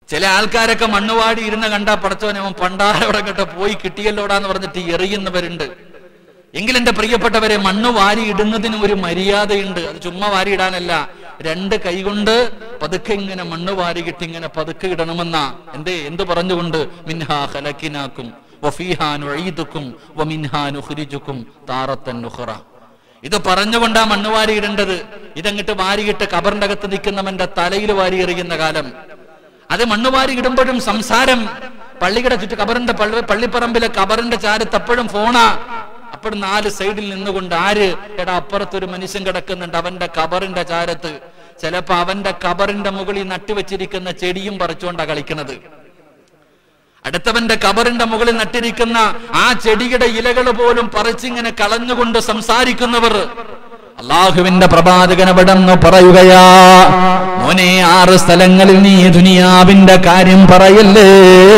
ചില ആൾക്കാരൊക്കെ മണ്ണുവാടി ഇരുന്ന് കണ്ടാ പടച്ചവനെ അവൻ പണ്ടാരോടെ കേട്ടോ പോയി കിട്ടിയല്ലോടാന്ന് പറഞ്ഞിട്ട് എറിയുന്നവരുണ്ട് എങ്കിൽ എന്റെ പ്രിയപ്പെട്ടവരെ മണ്ണ് വാരി ഇടുന്നതിന് ഒരു മര്യാദയുണ്ട് അത് ചുമ്മാ വാരി ഇടാനല്ല രണ്ട് കൈകൊണ്ട് പതുക്കെ ഇങ്ങനെ മണ്ണ് വാരി കിട്ടി ഇങ്ങനെ പതുക്കെ ഇടണമെന്ന എന്തേ എന്ത് പറഞ്ഞുകൊണ്ട് മിൻഹാ ഹലക്കിനാക്കും വഫീഹാനുക്കും വമിൻഹാനുഹുരിജുക്കും താറത്തൻ നുഹറ ഇത് പറഞ്ഞുകൊണ്ടാ മണ്ണ് വാരി ഇടേണ്ടത് ഇതങ്ങിട്ട് വാരിയിട്ട് കബറിന്റെ അകത്ത് നിൽക്കുന്നവന്റെ തലയിൽ വാരി എറിയുന്ന കാലം അത് മണ്ണ് വാരി ഇടുമ്പോഴും സംസാരം പള്ളിയുടെ ചുറ്റും കബറിന്റെ പള്ളി പള്ളിപ്പറമ്പിലെ കബറിന്റെ ചാരത്ത് അപ്പോഴും ഫോണാ അപ്പോഴും നാല് സൈഡിൽ നിന്നുകൊണ്ട് ആര് എടാ അപ്പുറത്തൊരു മനുഷ്യൻ കിടക്കുന്നുണ്ട് അവന്റെ കബറിന്റെ ചാരത്ത് ചിലപ്പോ അവന്റെ കബറിന്റെ മുകളിൽ നട്ടുവെച്ചിരിക്കുന്ന ചെടിയും പറിച്ചുകൊണ്ടാ കളിക്കുന്നത് അടുത്തവന്റെ കബറിന്റെ മുകളിൽ നട്ടിരിക്കുന്ന ആ ചെടിയുടെ ഇലകൾ പോലും പറിച്ചിങ്ങനെ കളഞ്ഞുകൊണ്ട് സംസാരിക്കുന്നവർ അള്ളാഹുവിന്റെ പ്രവാചകൻ അവിടെന്ന് പറയുകയാ മോനെ ആറ് സ്ഥലങ്ങളിൽ നീ ദുനിയാവിന്റെ കാര്യം പറയല്ലേ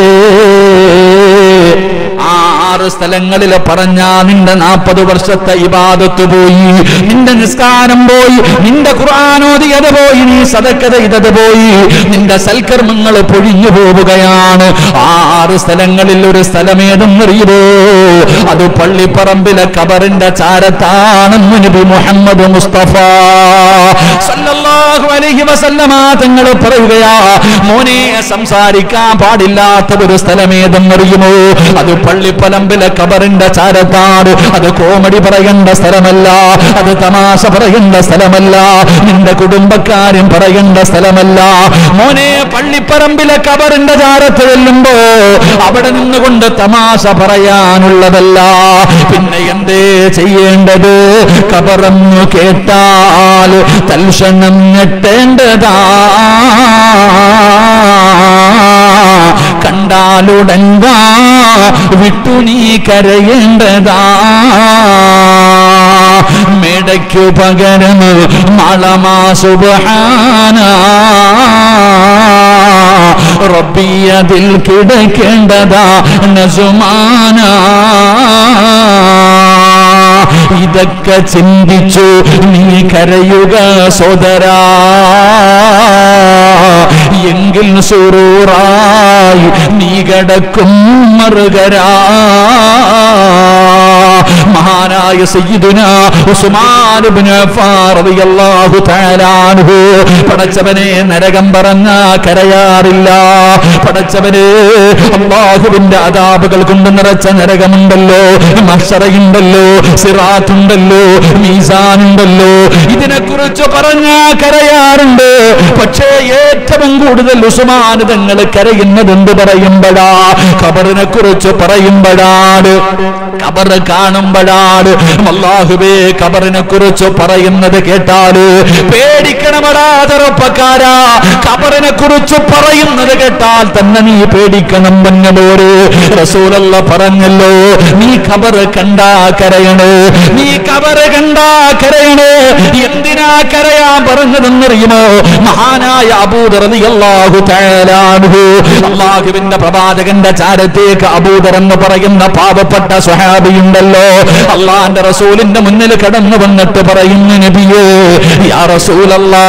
ആ ആറ് സ്ഥലങ്ങളിൽ പറഞ്ഞാ നിന്റെ നാൽപ്പത് വർഷത്തെ ഇബാദത്ത് പോയി നിന്റെ നിസ്കാരം പോയി നിന്റെ ഖുർആാനോദിയത് പോയി നീ സദക്കത ഇതത് പോയി നിന്റെ സൽക്കർമ്മങ്ങൾ പൊഴിഞ്ഞു പോവുകയാണ് ആ ആറ് സ്ഥലങ്ങളിൽ ഒരു സ്ഥലമേതെന്നറിയുമോ അത് പള്ളിപ്പറമ്പിലെ കബറിന്റെ ചാരത്താണെന്ന് നബി മുഹമ്മദ് മുസ്തഫ സല്ലല്ലാഹു അലൈഹി വസല്ലമ തങ്ങൾ പറയുകയാ മോനെ സംസാരിക്കാൻ പാടില്ലാത്ത ഒരു സ്ഥലമേതെന്നറിയുമോ അത് പള്ളിപ്പലമ്പിലെ കബറിന്റെ ചാരത്താണ് അത് കോമഡി പറയേണ്ട സ്ഥലമല്ല അത് തമാശ പറയേണ്ട സ്ഥലമല്ല നിന്റെ കുടുംബക്കാരും പറയേണ്ട സ്ഥലമല്ല മോനെ പള്ളിപ്പറമ്പിലെ കബറിന്റെ ചാരത്ത് ചെല്ലുമ്പോ അവിടെ നിന്നുകൊണ്ട് തമാശ പറയാനുള്ളതല്ല പിന്നെ എന്തേ ചെയ്യേണ്ടത് കബറന്നു കേട്ടാൽ തൽക്ഷണം ഞെട്ടേണ്ടതാ കണ്ടാലുടങ്കാ വിട്ടു നീ കരയേണ്ടതാ മേടയ്ക്കു പകരം മളമാ സുബഹാന റബ്ബിയതിൽ കിടക്കേണ്ടതാ നസുമാന ഇതൊക്കെ ചിന്തിച്ചു നീ കരയുക സോദരാ എങ്കിൽ സുറൂറായി നീ കിടക്കും മറുകരാ മഹാനായ സയ്യിദുന ഉസ്മാൻ ഇബ്നു അഫ്ഫാൻ റളിയല്ലാഹു തആല അൻഹു പടച്ചവനെ നരകം പറഞ്ഞ കരയാറില്ല പടച്ചവനെ അള്ളാഹുവിന്റെ അതാപുകൾ കൊണ്ട് നിറച്ച നരകമുണ്ടല്ലോ മഷറയുണ്ടല്ലോ സിറാത്തുണ്ടല്ലോ മീസാനുണ്ടല്ലോ ഇതിനെക്കുറിച്ച് പറഞ്ഞ കരയാറുണ്ട് പക്ഷേ ഏറ്റവും കൂടുതൽ ഉസ്മാൻ തങ്ങൾ കരയുന്നത് എന്ത് പറയുമ്പോഴാ ഖബറിനെ കുറിച്ച് പറയുമ്പോഴാണ് ഖബർ കാണുമ്പോഴാണ് അള്ളാഹുവേ ഖബറിനെ കുറിച്ച് പറയുന്നത് കേട്ടാല് പേടിക്കണമടാ ചെറുപ്പക്കാരാ ഖബറിനെ കുറിച്ച് പറയുന്നത് കേട്ടാൽ തന്നെ നീ പേടിക്കണം പൊന്നലോര് റസൂലല്ല പറഞ്ഞല്ലോ നീ ഖബർ കണ്ടാ കരയണേ നീ ഖബർ കണ്ടാ കരയണേ എന്തിനാ കരയാൻ പറഞ്ഞതെന്നറിയുമോ മഹാനായ അബൂദർ റളിയല്ലാഹു തആല അൻഹു അള്ളാഹുവിന്റെ പ്രവാചകന്റെ ചാരത്തേക്ക് അബൂദർ എന്ന് പറയുന്ന പാവപ്പെട്ട സ്വഹാബിയുണ്ടല്ലോ അള്ളാന്റെ റസൂലിന്റെ മുന്നിൽ കടന്നു വന്നിട്ട് പറയുന്നു നബിയേ യാ റസൂലല്ലാ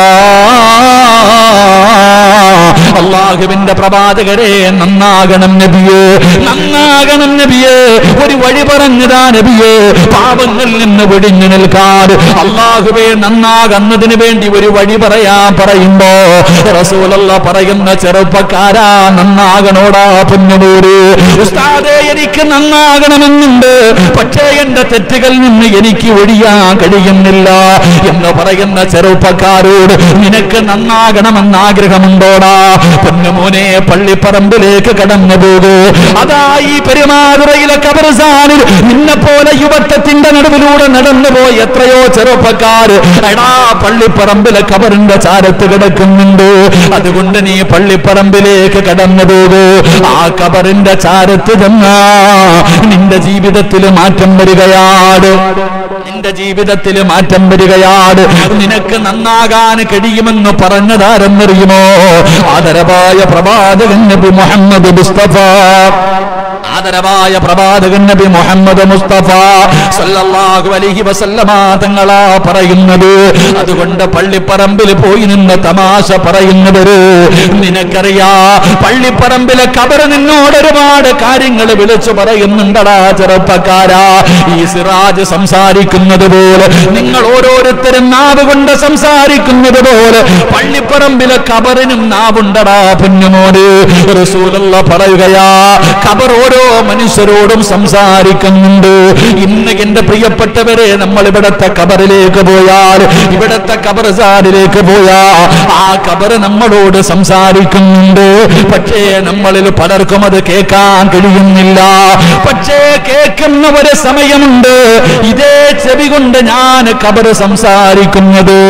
അള്ളാഹുവിന്റെ പ്രവാചകരെ നന്നാകണം നബിയേ നന്നാകണം നബിയേ ഒരു വഴി പറഞ്ഞതാ നബിയേ പാപങ്ങളിൽ നിന്ന് വെടിഞ്ഞു നിൽക്കാറ് അള്ളാഹുവെ നന്നാകുന്നതിന് വേണ്ടി ഒരു വഴി പറയാൻ പറയുമ്പോ റസൂലല്ല പറയുന്ന ചെറുപ്പക്കാരാ നന്നാകണോടാ പൊന്നുമൂര് ഉസ്താദെ എനിക്ക് നന്നാകണമെന്നുണ്ട് പക്ഷേ എന്റെ തെറ്റുകളിൽ നിന്ന് എനിക്ക് ഒഴിയാൻ കഴിയുന്നില്ല എന്ന് പറയുന്ന ചെറുപ്പക്കാരോട് നിനക്ക് നന്നാകണമെന്ന് ആഗ്രഹമുണ്ടോടാ പൊന്നുമോനെ പള്ളിപ്പറമ്പിലേക്ക് കടന്നു പോകൂ അതാ ഈ പെരുമാതുറയിലെ കബർസാനിൽ നിന്നെ പോലെ യുവത്വത്തിന്റെ നടുവിലൂടെ നടന്നു പോയി എത്രയോ ചെറുപ്പക്കാർ എടാ പള്ളിപ്പറമ്പിലെ കബറിന്റെ ചാരത്ത് കിടക്കുന്നുണ്ട് അതുകൊണ്ട് നീ പള്ളിപ്പറമ്പിലേക്ക് കടന്നു പോകൂ ആ കബറിന്റെ ചാരത്ത് ചെന്നാ നിന്റെ ജീവിതത്തിൽ മാറ്റം വരികയാണ് നിന്റെ ജീവിതത്തിൽ മാറ്റം വരികയാണ് നിനക്ക് നന്നാകാൻ കഴിയുമെന്ന് പറഞ്ഞതാരെന്നറിയുമോ ആദരവായ പ്രവാചകൻ നബി മുഹമ്മദ് മുസ്തഫ ആദരവായ പ്രവാചകൻ നബി മുഹമ്മദ് മുസ്തഫ സല്ലല്ലാഹു അലൈഹി വസല്ലമ തങ്ങളാ പറയുന്നത് അതുകൊണ്ട് പള്ളിപ്പറമ്പിൽ പോയി നിന്ന് തമാശ പറയുന്നവര് നിനക്കറിയാ പള്ളിപ്പറമ്പിലെ കബർ നിന്നോട് ഒരുപാട് കാര്യങ്ങൾ വിളിച്ചു പറയുന്നുണ്ടടാ ചെറുപ്പക്കാരാ ഈ സിറാജ് സംസാരിക്കുന്നത് പോലെ നിങ്ങൾ ഓരോരുത്തരും നാവ് കൊണ്ട് സംസാരിക്കുന്നത് പോലെ പള്ളിപ്പറമ്പിലെ കബറിനും നാവുണ്ടടാ പൊന്നുമോന് റസൂലുള്ള പറയുകയാ ഖബർ ഓരോ മനുഷ്യരോടും സംസാരിക്കുന്നുണ്ട് ഇന്ന് എന്റെ പ്രിയപ്പെട്ടവരെ നമ്മൾ ഇവിടത്തെ കബറിലേക്ക് പോയാൽ ഇവിടത്തെ കബർസാരിലേക്ക് പോയാ ആ കബർ നമ്മളോട് സംസാരിക്കുന്നുണ്ട് പക്ഷേ നമ്മളിൽ പലർക്കും അത് കേൾക്കാൻ കഴിയുന്നില്ല പക്ഷേ കേൾക്കുന്ന ഒരു സമയമുണ്ട് ഇതേ ചെവി കൊണ്ട് ഞാൻ കബർ സംസാരിക്കുന്നത്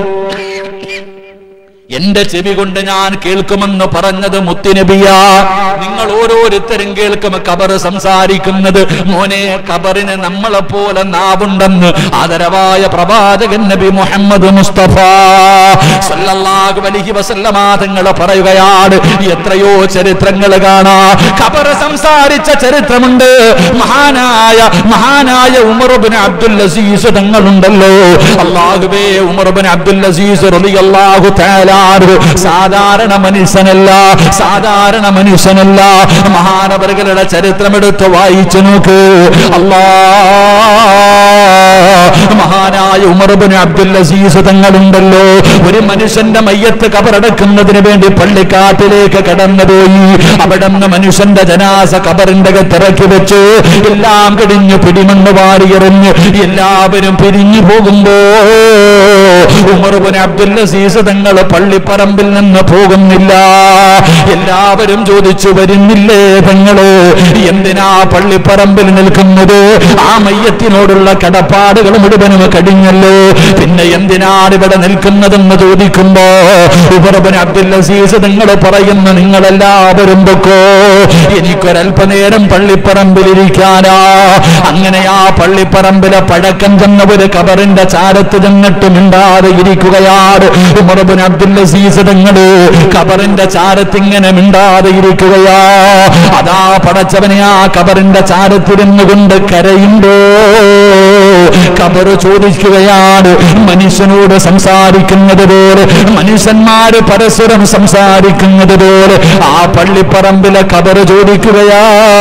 എന്റെ ചെവി കൊണ്ട് ഞാൻ കേൾക്കുമെന്ന് പറഞ്ഞത് മുത്തുനബിയ നിങ്ങൾ ഓരോരുത്തരും കേൾക്കും കബർ സംസാരിക്കുന്നത് മോനെ കബറിന് നമ്മളെ പോലെ നാവുണ്ടെന്ന് ആദരവായ പ്രവാചകൻ നബി മുഹമ്മദ് മുസ്തഫ സല്ലല്ലാഹു അലൈഹി വസല്ലമ തങ്ങൾ പറയുകയാണ് എത്രയോ ചരിത്രങ്ങൾ കാണാ ഖബർ സംസാരിച്ച ചരിത്രമുണ്ട് മഹാനായ മഹാനായ ഉമർ ബിൻ അബ്ദുൽ അസീസ് തങ്ങളുണ്ടല്ലോ അല്ലാഹുവേ ഉമർ ബിൻ അബ്ദുൽ അസീസ് റളിയല്ലാഹു തആല അൻഹു സാധാരണ മനുഷ്യനല്ല സാധാരണ മനുഷ്യനല്ല മഹാനവറുകളുടെ ചരിത്രം എടുത്ത് വായിച്ചു നോക്ക് അല്ലാ മഹാനായ ഉമർ ബിൻ അബ്ദുൽ അസീസ് തങ്ങളുണ്ടല്ലോ ഒരു മനുഷ്യന്റെ മയ്യത്ത് കബറടക്കുന്നതിന് വേണ്ടി പള്ളിക്കാട്ടിലേക്ക് കടന്നുപോയി അവിടെ നിന്ന് മനുഷ്യന്റെ ജനാസ കബറിന്റെ അകത്തിറക്കി വെച്ച് എല്ലാം കിടിഞ്ഞു പിടിമണ്ണ് വാരിയെറിഞ്ഞ് എല്ലാവരും പിരിഞ്ഞു പോകുമ്പോ ഉമർ ബിൻ അബ്ദുൽ അസീസ് തങ്ങൾ പള്ളിപ്പറമ്പിൽ നിന്ന് പോകുന്നില്ല എല്ലാവരും ചോദിച്ചു വരുന്നില്ലേ തങ്ങള് എന്തിനാ പള്ളിപ്പറമ്പിൽ നിൽക്കുന്നത് ആ മയ്യത്തിനോടുള്ള കടപ്പാടുകൾ മുഴുവനും കഴിഞ്ഞല്ലോ പിന്നെ എന്തിനാണ് ഇവിടെ നിൽക്കുന്നതെന്ന് ചോദിക്കുമ്പോ ഉമർബൻ അബ്ദുൽ അസീസ് നിങ്ങൾ പറയുന്നു നിങ്ങളെല്ലാവരും പൊക്കോ എനിക്കൊരല്പനേരം പള്ളിപ്പറമ്പിലിരിക്കാനാ അങ്ങനെ ആ പള്ളിപ്പറമ്പിലെ പഴക്കം ചെന്ന ഒരു കബറിന്റെ ചാരത്ത് ചെന്നിട്ട് മിണ്ടാതെ ഇരിക്കുകയാണ് ഉമർബൻ അബ്ദുൽ അസീസ് തങ്ങള് കബറിന്റെ ചാരത്ത് ഇങ്ങനെ മിണ്ടാതെ ഇരിക്കുകയാ അതാ പടച്ചവനെ ആ കബറിന്റെ ചാരത്തിരുന്നു കൊണ്ട് കരയുമ്പോ കബറ് ചോദിക്കുകയാണ് മനുഷ്യനോട് സംസാരിക്കുന്നത് പോലെ മനുഷ്യന്മാര് പരസ്പരം സംസാരിക്കുന്നത് പോലെ ആ പള്ളിപ്പറമ്പിലെ കബറ് ചോദിക്കുകയാ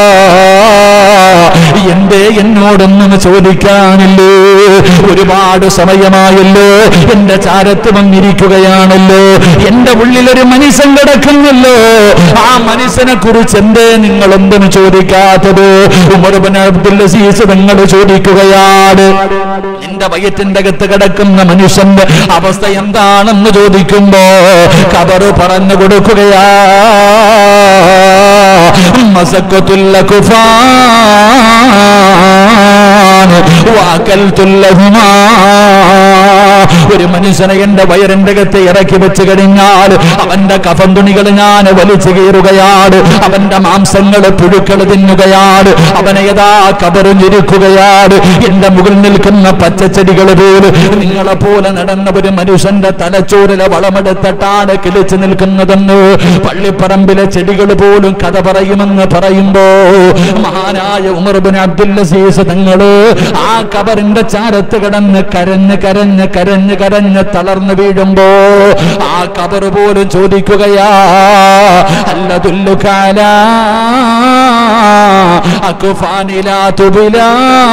എന്തേ എന്നോടൊന്നും ചോദിക്കാനില്ലേ ഒരുപാട് സമയമായല്ലോ എന്റെ ചാരത്ത് വന്നിരിക്കുകയാണല്ലോ എന്റെ ഉള്ളിൽ ഒരു മനുഷ്യൻ കിടക്കുന്നല്ലോ ആ മനുഷ്യനെ കുറിച്ച് എന്തേ നിങ്ങൾ എന്തും ചോദിക്കാത്തത് ഉമർബൻ അബ്ദുൽ അസീസ് നിങ്ങൾ ചോദിക്കുകയാണ് നിന്റെ വയറ്റിന്റെ അകത്ത് കിടക്കുന്ന മനുഷ്യന്റെ അവസ്ഥ എന്താണെന്ന് ചോദിക്കുമ്പോ കബറ് പറഞ്ഞു കൊടുക്കുകയാ മസക്കത്തുല്ല കുഫാൻ വാക്കൽത്തുല്ലഹുമാ ഒരു മനുഷ്യനെ എന്റെ വയറിന്റെ അകത്ത് ഇറക്കി വെച്ച് കഴിഞ്ഞാൽ അവന്റെ കഫം തുണികൾ ഞാൻ വലിച്ചു കീറുകയാണ് അവന്റെ മാംസങ്ങൾ പുഴുക്കൾ തിന്നുകയാണ് അവനെ യഥാ കബറിഞ്ഞിരിക്കുകയാണ് എന്റെ മുകളിൽ നിൽക്കുന്ന പച്ചച്ചെടികൾ പോലും നിങ്ങളെ പോലെ നടന്ന ഒരു മനുഷ്യന്റെ തലച്ചോറിലെ വളമെടുത്തിട്ടാണ് കിളിച്ചു നിൽക്കുന്നതെന്ന് പള്ളിപ്പറമ്പിലെ ചെടികൾ പോലും കഥ പറയുമെന്ന് പറയുമ്പോ മഹാനായ ഉമർബിൻ അബ്ദുൽ അസീസ് തങ്ങള് ആ കബറിന്റെ ചാരത്ത് കിടന്ന് കരഞ്ഞ് കരഞ്ഞ് കരഞ്ഞ് കരഞ്ഞ് തളർന്നു വീഴുമ്പോ ആ കബർ പോലും ചോദിക്കുകയാ അല്ലതുല്ലു കാല അക്കുഫാനിലാ തുബിലാ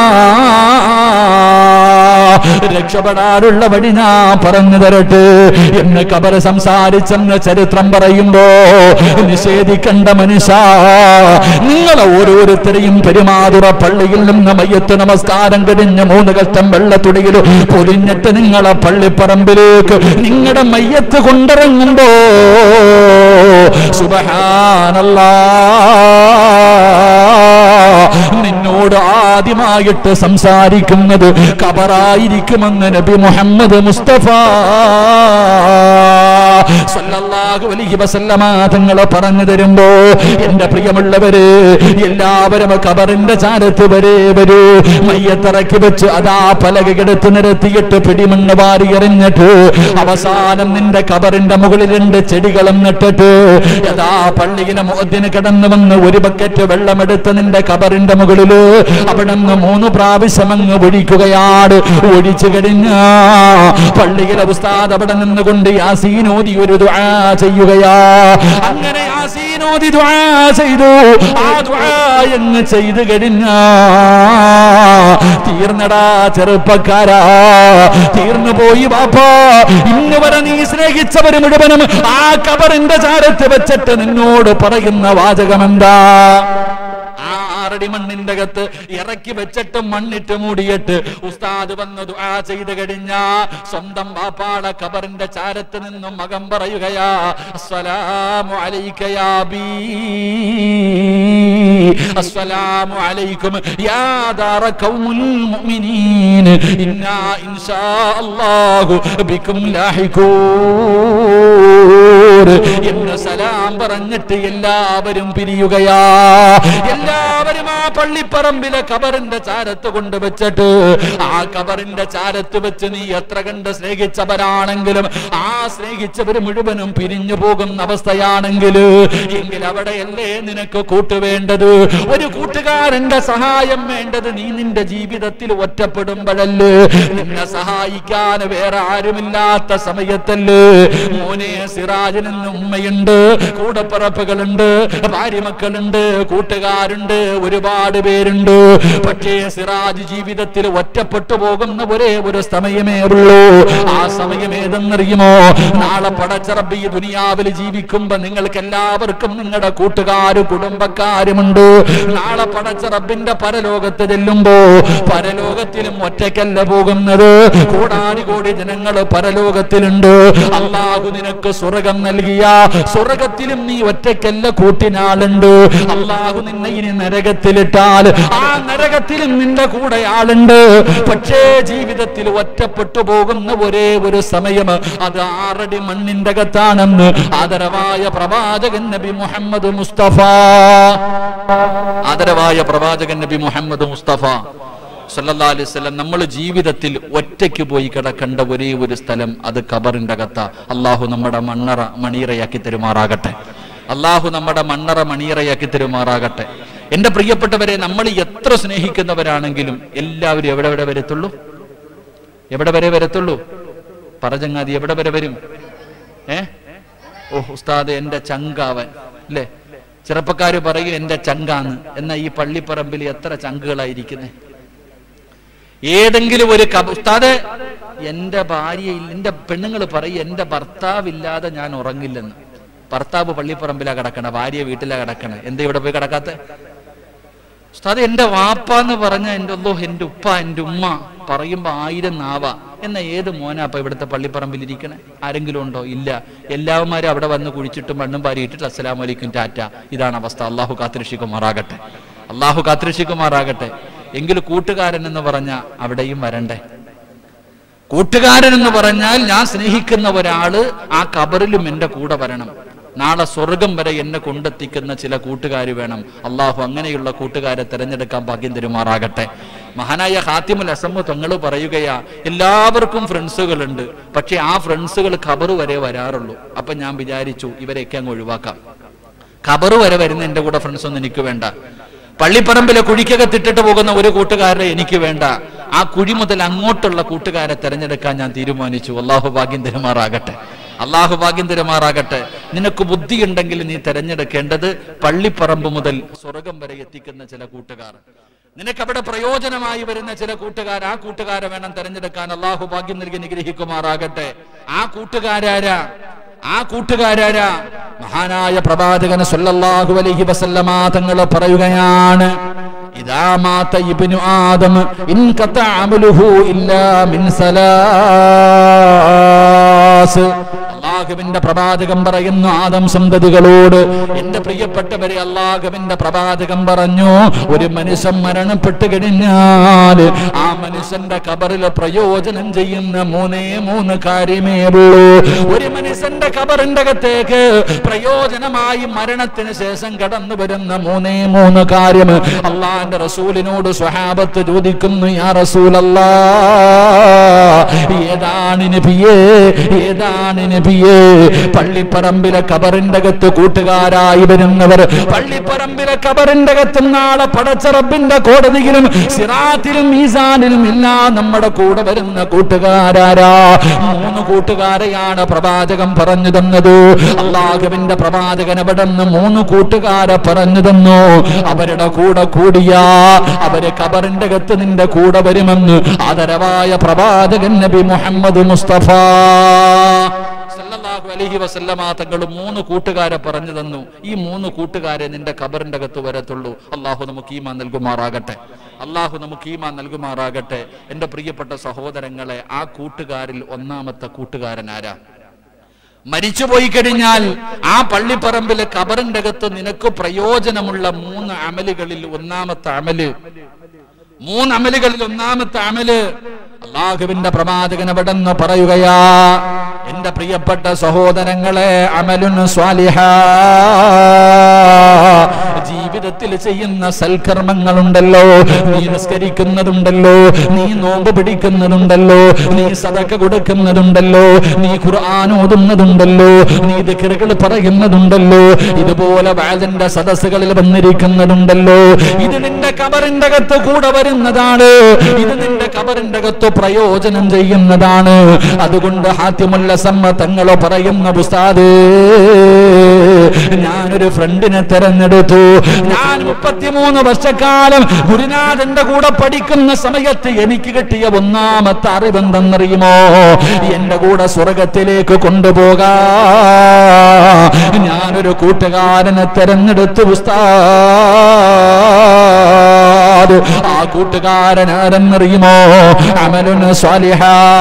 രക്ഷപ്പെടാനുള്ള വഴി ഞാൻ പറഞ്ഞു തരട്ടെ എന്ന് കബർ സംസാരിച്ചെന്ന് ചരിത്രം പറയുമ്പോ നിഷേധിക്കേണ്ട മനുഷ്യ നിങ്ങളെ ഓരോരുത്തരെയും പെരുമാതുറ പള്ളിയിൽ നിന്ന് മയ്യത്ത് നമസ്കാരം കഴിഞ്ഞ് മൂന്ന് കഷ്ടം വെള്ളത്തുടിയിൽ പൊലിഞ്ഞിട്ട് നിങ്ങളെ പള്ളിപ്പറമ്പിലേക്ക് നിങ്ങളുടെ മയ്യത്ത് കൊണ്ടിറങ്ങുമ്പോ സുബഹാനല്ലാ നിന്നോട് ആദ്യമായിട്ട് സംസാരിക്കുന്നത് കബറായിരിക്കുമെന്ന് നബി മുഹമ്മദ് മുസ്തഫ സല്ലല്ലാഹു അലൈഹി വസല്ലമ തങ്ങൾ പറഞ്ഞു തരുമ്പോ എന്റെ പ്രിയമുള്ളവര് എല്ലാവരും കബറിന്റെ ചാരത്ത് വരെ വരൂ മയ്യത്തിറക്കി വെച്ച് അതാ പലകെടുത്ത് നിരത്തിയിട്ട് പിടിമണ്ണ് വാരി എറിഞ്ഞിട്ട് അവസാനം നിന്റെ കബറിന്റെ മുകളിൽ രണ്ട് ചെടികളും നട്ടിട്ട് അതാ പള്ളിയിലെ മുഖത്തിന് കിടന്നു വന്ന് ഒരു ബക്കറ്റ് വെള്ളമെടുത്ത് നിന്റെ കബറിന്റെ മുകളില് അവിടെ നിന്ന് മൂന്ന് പ്രാവശ്യം അങ്ങ് ഒഴിക്കുകയാണ് ഒഴിച്ചു കഴിഞ്ഞ പള്ളിയിലെ ഉസ്താദ് അവിടെ നിന്നുകൊണ്ട് യാസീനോദി ഒരു ദുആ ചെയ്യുകയാ അങ്ങനെ യാസീനോദി ദുആ ചെയ്തു ആ ദുആ എന്ന് ചെയ്തു കഴിഞ്ഞ തീർന്നടാ ചെറുപ്പക്കാരാ തീർന്നു പോയി ബാപ്പാ ഇന്ന് വരെ നീ സ്നേഹിച്ചവര് മുഴുവനും ആ കബറിന്റെ ചാരത്ത് വെച്ചിട്ട് നിന്നോട് പറയുന്ന വാചകമെന്താ ആ ആറടി മണ്ണിന്റെ അകത്ത് ഇറക്കി വെച്ചിട്ട് മണ്ണിട്ട് മൂടിയിട്ട് ഉസ്താദ് വന്ന് ദുആ ചെയ്ത് കഴിഞ്ഞ സ്വന്തം ബാപ്പാടെ കബറിന്റെ ചാരത്ത് നിന്നും മകം പറയുകയാ അസ്സലാമു അലൈക യാ ബീ അസ്സലാമു അലൈക്കും യാ ദാറ ഖൗമുൽ മുഅ്മിനീൻ ഇന്നാ ഇൻഷാ അല്ലാഹു ബിക്കും ലാഹിഖൂൻ എന്ന് സലാം പറഞ്ഞിട്ട് എല്ലാവരും പിരിയുകയാ എല്ലാവരും ആ പള്ളിപ്പറമ്പിലെ കബറിന്റെ ചാരത്ത് കൊണ്ട് വെച്ചിട്ട് ആ കബറിന്റെ ചാരത്ത് വെച്ച് നീ എത്ര കണ്ട് സ്നേഹിച്ചവരാണെങ്കിലും ആ സ്നേഹിച്ചവർ മുഴുവനും പിരിഞ്ഞു പോകുന്ന അവസ്ഥയാണെങ്കിൽ എങ്കിൽ അവിടെയല്ലേ നിനക്ക് കൂട്ടുവേണ്ടത് ഒരു കൂട്ടുകാരന്റെ സഹായം വേണ്ടത് നീ നിന്റെ ജീവിതത്തിൽ ഒറ്റപ്പെടുമ്പോഴല്ലേ നിന്നെ സഹായിക്കാൻ വേറെ ആരുമില്ലാത്ത സമയത്തല്ലേ മോനെ സിറാജിന് ഉമ്മയുണ്ട് കൂടപ്പിറപ്പുകളുണ്ട് ഭാര്യമക്കളുണ്ട് കൂട്ടുകാരുണ്ട് ഒരുപാട് പേരുണ്ട് പക്ഷേ സിറാജ് ജീവിതത്തിൽ ഒറ്റപ്പെട്ടു പോകുന്ന ഒരേ ഒരു സമയമേ ഉള്ളൂ ആ സമയം ഏതെന്നറിയുമോ നാളെ പടച്ചറബ് ഈ ദുനിയാവിൽ ജീവിക്കുമ്പോ നിങ്ങൾക്ക് എല്ലാവർക്കും നിങ്ങളുടെ കൂട്ടുകാരും കുടുംബക്കാരുമുണ്ട് നാളെ പടച്ച റബ്ബിന്റെ പരലോകത്ത് ചെല്ലുമ്പോ പരലോകത്തിലും ഒറ്റയ്ക്കല്ല പോകുന്നത് കോടാനുകോടി ജനങ്ങൾ പരലോകത്തിലുണ്ട് അള്ളാഹു നിനക്ക് സ്വർഗം നൽകിയ സ്വർഗത്തിലും നീ ഒറ്റയ്ക്കല്ല കൂട്ടിനാളുണ്ട് അള്ളാഹു നിന്നെ ഇനി നരകത്തിലിട്ടാൽ ആ നരകത്തിലും നിന്റെ കൂടെ ആളുണ്ട് പക്ഷേ ജീവിതത്തിൽ ഒറ്റപ്പെട്ടു പോകുന്ന ഒരേ ഒരു സമയം അത് ആറടി മണ്ണിന്റെ അകത്താണെന്ന് ആദരവായ പ്രവാചകൻ നബി മുഹമ്മദ് മുസ്തഫ ആദരവായ പ്രവാചകൻ നബി മുഹമ്മദ് മുസ്തഫ സല്ലല്ലാഹു അലൈഹി വസല്ലം നമ്മൾ ജീവിതത്തിൽ ഒറ്റയ്ക്ക് പോയി കിടക്കേണ്ട ഒരേ ഒരു സ്ഥലം അത് കബറിന്റെ അകത്ത അള്ളാഹു നമ്മുടെ മണ്ണറ മണിയറയാക്കി തരുമാറാകട്ടെ അള്ളാഹു നമ്മുടെ മണ്ണറ മണിയറയാക്കി തരുമാറാകട്ടെ എന്റെ പ്രിയപ്പെട്ടവരെ നമ്മൾ എത്ര സ്നേഹിക്കുന്നവരാണെങ്കിലും എല്ലാവരും എവിടെ എവിടെ വരത്തുള്ളൂ എവിടെ വരെ വരത്തുള്ളൂ പറചങ്ങാതി എവിടെ വരെ വരും ഏ ഓ ഉസ്താദ് എന്റെ ചങ്കാവൻ അല്ലേ ചെറുപ്പക്കാര് പറയും എന്റെ ചങ്കാന്ന് എന്നാ ഈ പള്ളിപ്പറമ്പിൽ എത്ര ചങ്കുകളായിരിക്കുന്നേ ഏതെങ്കിലും ഒരു കബ ഉസ്താദ് എന്റെ ഭാര്യയിൽ എന്റെ പെണ്ണുങ്ങൾ പറയും എന്റെ ഭർത്താവില്ലാതെ ഞാൻ ഉറങ്ങില്ലെന്ന് ഭർത്താവ് പള്ളിപ്പറമ്പിലാ കിടക്കണ ഭാര്യ വീട്ടിലാ കിടക്കണ എന്താ ഇവിടെ പോയി കിടക്കാത്ത ഉസ്താദ് എന്റെ വാപ്പ എന്ന് പറഞ്ഞ എന്റെ ഒല്ലോ എന്റെ ഉപ്പ എന്റെ ഉമ്മ പറയുമ്പോ ആയിരം നാവ എന്ന ഏത് മോനാ അപ്പൊ ഇവിടുത്തെ പള്ളിപ്പറമ്പിൽ ഇരിക്കണേ ആരെങ്കിലും ഉണ്ടോ ഇല്ല എല്ലാവന്മാരും അവിടെ വന്ന് കുഴിച്ചിട്ടും മണ്ണും പാരിയിട്ടിട്ട് അസ്സലാം വലൈക്കും ടാറ്റ ഇതാണ് അവസ്ഥ അള്ളാഹു കാത്തിരക്ഷിക്കുമാറാകട്ടെ അള്ളാഹു കാത്തിരക്ഷിക്കുമാറാകട്ടെ എങ്കിൽ കൂട്ടുകാരൻ എന്ന് പറഞ്ഞ അവിടെയും വരണ്ടേ കൂട്ടുകാരൻ എന്ന് പറഞ്ഞാൽ ഞാൻ സ്നേഹിക്കുന്ന ഒരാള് ആ കബറിലും എന്റെ കൂടെ വരണം നാളെ സ്വർഗം വരെ എന്നെ കൊണ്ടെത്തിക്കുന്ന ചില കൂട്ടുകാർ വേണം അള്ളാഹു അങ്ങനെയുള്ള കൂട്ടുകാരെ തിരഞ്ഞെടുക്കാൻ ഭാഗ്യം തരുമാറാകട്ടെ മഹാനായ ഹാത്തിമുൽ അസമ്മു തങ്ങൾ പറയുകയാ എല്ലാവർക്കും ഫ്രണ്ട്സുകളുണ്ട് പക്ഷെ ആ ഫ്രണ്ട്സുകൾ ഖബറ് വരെ വരാറുള്ളൂ അപ്പൊ ഞാൻ വിചാരിച്ചു ഇവരെയൊക്കെ അങ്ങ് ഒഴിവാക്കാം ഖബറ് വരെ വരുന്ന എന്റെ കൂടെ ഫ്രണ്ട്സ് ഒന്നും എനിക്ക് വേണ്ട പള്ളിപ്പറമ്പിലെ കുഴിക്കകത്തിട്ടിട്ട് പോകുന്ന ഒരു കൂട്ടുകാരനെ എനിക്ക് വേണ്ട ആ കുഴി മുതൽ അങ്ങോട്ടുള്ള കൂട്ടുകാരെ തെരഞ്ഞെടുക്കാൻ ഞാൻ തീരുമാനിച്ചു അള്ളാഹു ഭാഗ്യം തരുമാറാകട്ടെ അള്ളാഹു ഭാഗ്യം തരുമാറാകട്ടെ നിനക്ക് ബുദ്ധിയുണ്ടെങ്കിൽ നീ തെരഞ്ഞെടുക്കേണ്ടത് പള്ളിപ്പറമ്പ് മുതൽ സ്വർഗം വരെ എത്തിക്കുന്ന ചില കൂട്ടുകാർ നിനക്ക് അവിടെ പ്രയോജനമായി വരുന്ന ചില കൂട്ടുകാർ ആ കൂട്ടുകാരെ വേണം തെരഞ്ഞെടുക്കാൻ അള്ളാഹു ഭാഗ്യം നൽകി നിഗ്രഹിക്കുമാറാകട്ടെ ആ കൂട്ടുകാരാരാ ആ കൂട്ടുകാരാരാ മഹാനായ പ്രവാചകൻ സല്ലല്ലാഹു അലൈഹി വസല്ലമ തങ്ങൾ പറയുകയാണ് ഇദാ മാത ഇബ്നു ആദം ഇൻ അമലുഹു ഇല്ലാ മിൻ സലാസ് അല്ലാഹു അള്ളാഹുവിന്റെ പ്രവാചകം പറയുന്നു ആദം സന്തതികളോട് എന്റെ പ്രിയപ്പെട്ടവരെ അള്ളാഹുവിന്റെ പ്രവാചകം പറഞ്ഞു ഒരു മനുഷ്യൻ മരണപ്പെട്ട് കഴിഞ്ഞാൽ ആ മനുഷ്യന്റെ കബറിൽ പ്രയോജനം ചെയ്യുന്ന മൂന്നേ മൂന്ന് കാര്യമേ ഉള്ളൂ ഒരു മനുഷ്യന്റെ കബറിന്റെ അകത്തേക്ക് പ്രയോജനമായി മരണത്തിന് ശേഷം കടന്നു വരുന്ന മൂന്നേ മൂന്ന് കാര്യം അള്ളാന്റെ റസൂലിനോട് സ്വഹാബത്ത് ചോദിക്കുന്നു യാ റസൂലല്ലാ ഏതാണ് നബിയേ ഏതാണ് നബിയേ പള്ളിപ്പറമ്പിലെ കബറിന്റെ അകത്ത് കൂട്ടുകാരായി വരുന്നവർ പള്ളിപ്പറമ്പിലെ കബറിന്റെ അകത്ത് നാളെ പടച്ചറബിന്റെ കോടതിയിലും സിറാത്തിലും മീസാനിലും ഇല്ല നമ്മുടെ കൂടെ വരുന്ന കൂട്ടുകാരാരാ മൂന്ന് കൂട്ടുകാരെയാണ് പ്രവാചകൻ പറഞ്ഞു തന്നത് അള്ളാഹുവിന്റെ പ്രവാചകൻ അവിടെ നിന്ന് മൂന്ന് കൂട്ടുകാരെ പറഞ്ഞു തന്നു അവരുടെ കൂടെ കൂടിയ അവര് കബറിന്റെ അകത്ത് നിന്റെ കൂടെ വരുമെന്ന് ആദരവായ പ്രവാചകൻ നബി മുഹമ്മദ് മുസ്തഫ സല്ലല്ലാഹു അലൈഹി വസല്ലമ തങ്ങൾ മൂന്ന് കൂട്ടുകാരെ പറഞ്ഞു തന്നു ഈ മൂന്ന് കൂട്ടുകാരെ നിന്റെ കബറിന്റെ അകത്ത് വരത്തുള്ളൂ അള്ളാഹു നമുക്ക് ഈമാൻ നൽകുമാറാകട്ടെ അള്ളാഹു നമുക്ക് ഈമാൻ നൽകുമാറാകട്ടെ എന്റെ പ്രിയപ്പെട്ട സഹോദരങ്ങളെ ആ കൂട്ടുകാരിൽ ഒന്നാമത്തെ കൂട്ടുകാരൻ ആരാ മരിച്ചുപോയി കഴിഞ്ഞാൽ ആ പള്ളിപ്പറമ്പിലെ കബറിന്റെ അകത്ത് നിനക്ക് പ്രയോജനമുള്ള മൂന്ന് അമലുകളിൽ ഒന്നാമത്തെ അമല് മൂന്ന് അമലുകളിൽ ഒന്നാമത്തെ അമല് അള്ളാഹുവിന്റെ പ്രവാചകൻ അവിടെ നിന്ന് പറയുകയാ എന്റെ പ്രിയപ്പെട്ട സഹോദരങ്ങളെ അമലുൻ സ്വാലിഹ ജീവിതത്തിൽ ചെയ്യുന്ന സൽക്കർമ്മങ്ങളുണ്ടല്ലോ നീ നിസ്കരിക്കുന്നതുണ്ടല്ലോ നീ നോമ്പ് പിടിക്കുന്നതുണ്ടല്ലോ നീ സദക്ക കൊടുക്കുന്നതുണ്ടല്ലോ നീ ഖുർആൻ ഓതുന്നതുണ്ടല്ലോ നീ ദിക്റുകൾ പറയുന്നതുണ്ടല്ലോ ഇതുപോലെ വാലിന്റെ സദസ്സുകളിൽ വന്നിരിക്കുന്നതുണ്ടല്ലോ ഇത് നിന്റെ കബറിന്റെ അകത്ത് കൂടെ വരുന്നതാണ് ഇത് നിന്റെ കബറിന്റെ അകത്ത് പ്രയോജനം ചെയ്യുന്നതാണ് അതുകൊണ്ട് ഹാത്യമുല്ല സമ്മതങ്ങളോ പറയുന്ന ഉസ്താദേ ഞാനൊരു ഫ്രണ്ടിനെ തെരഞ്ഞെടുത്തു ഞാൻ മുപ്പത്തിമൂന്ന് വർഷക്കാലം ഗുരുനാഥന്റെ കൂടെ പഠിക്കുന്ന സമയത്ത് എനിക്ക് കിട്ടിയ ഒന്നാമത്തെ അറിവെന്തെന്നറിയുമോ എന്റെ കൂടെ സ്വർഗത്തിലേക്ക് കൊണ്ടുപോകാ ഞാനൊരു കൂട്ടുകാരനെ തെരഞ്ഞെടുത്തു ഉസ്താദ് ആ കൂട്ടുകാരൻ ആരെന്നറിയുമോ അമലുന് സ്വാലിഹ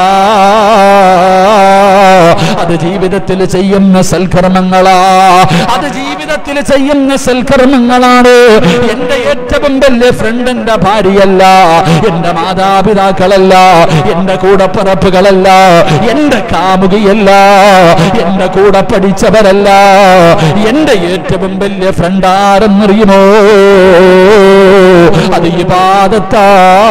അത് ജീവിതത്തിൽ ചെയ്യുന്ന സൽക്കർമ്മങ്ങളാ അത് ജീവിതത്തിൽ ചെയ്യുന്ന സൽക്കർമ്മങ്ങളാണ് എന്റെ ഏറ്റവും വലിയ ഫ്രണ്ട് എന്റെ ഭാര്യയല്ല എന്റെ മാതാപിതാക്കളല്ല എന്റെ കൂടപ്പിറപ്പുകളല്ല എന്റെ കാമുകിയല്ല എന്റെ കൂടെ പഠിച്ചവരല്ല എന്റെ ഏറ്റവും വലിയ ഫ്രണ്ട് ആരെന്നറിയുമോ അത് ഇബാദത്താ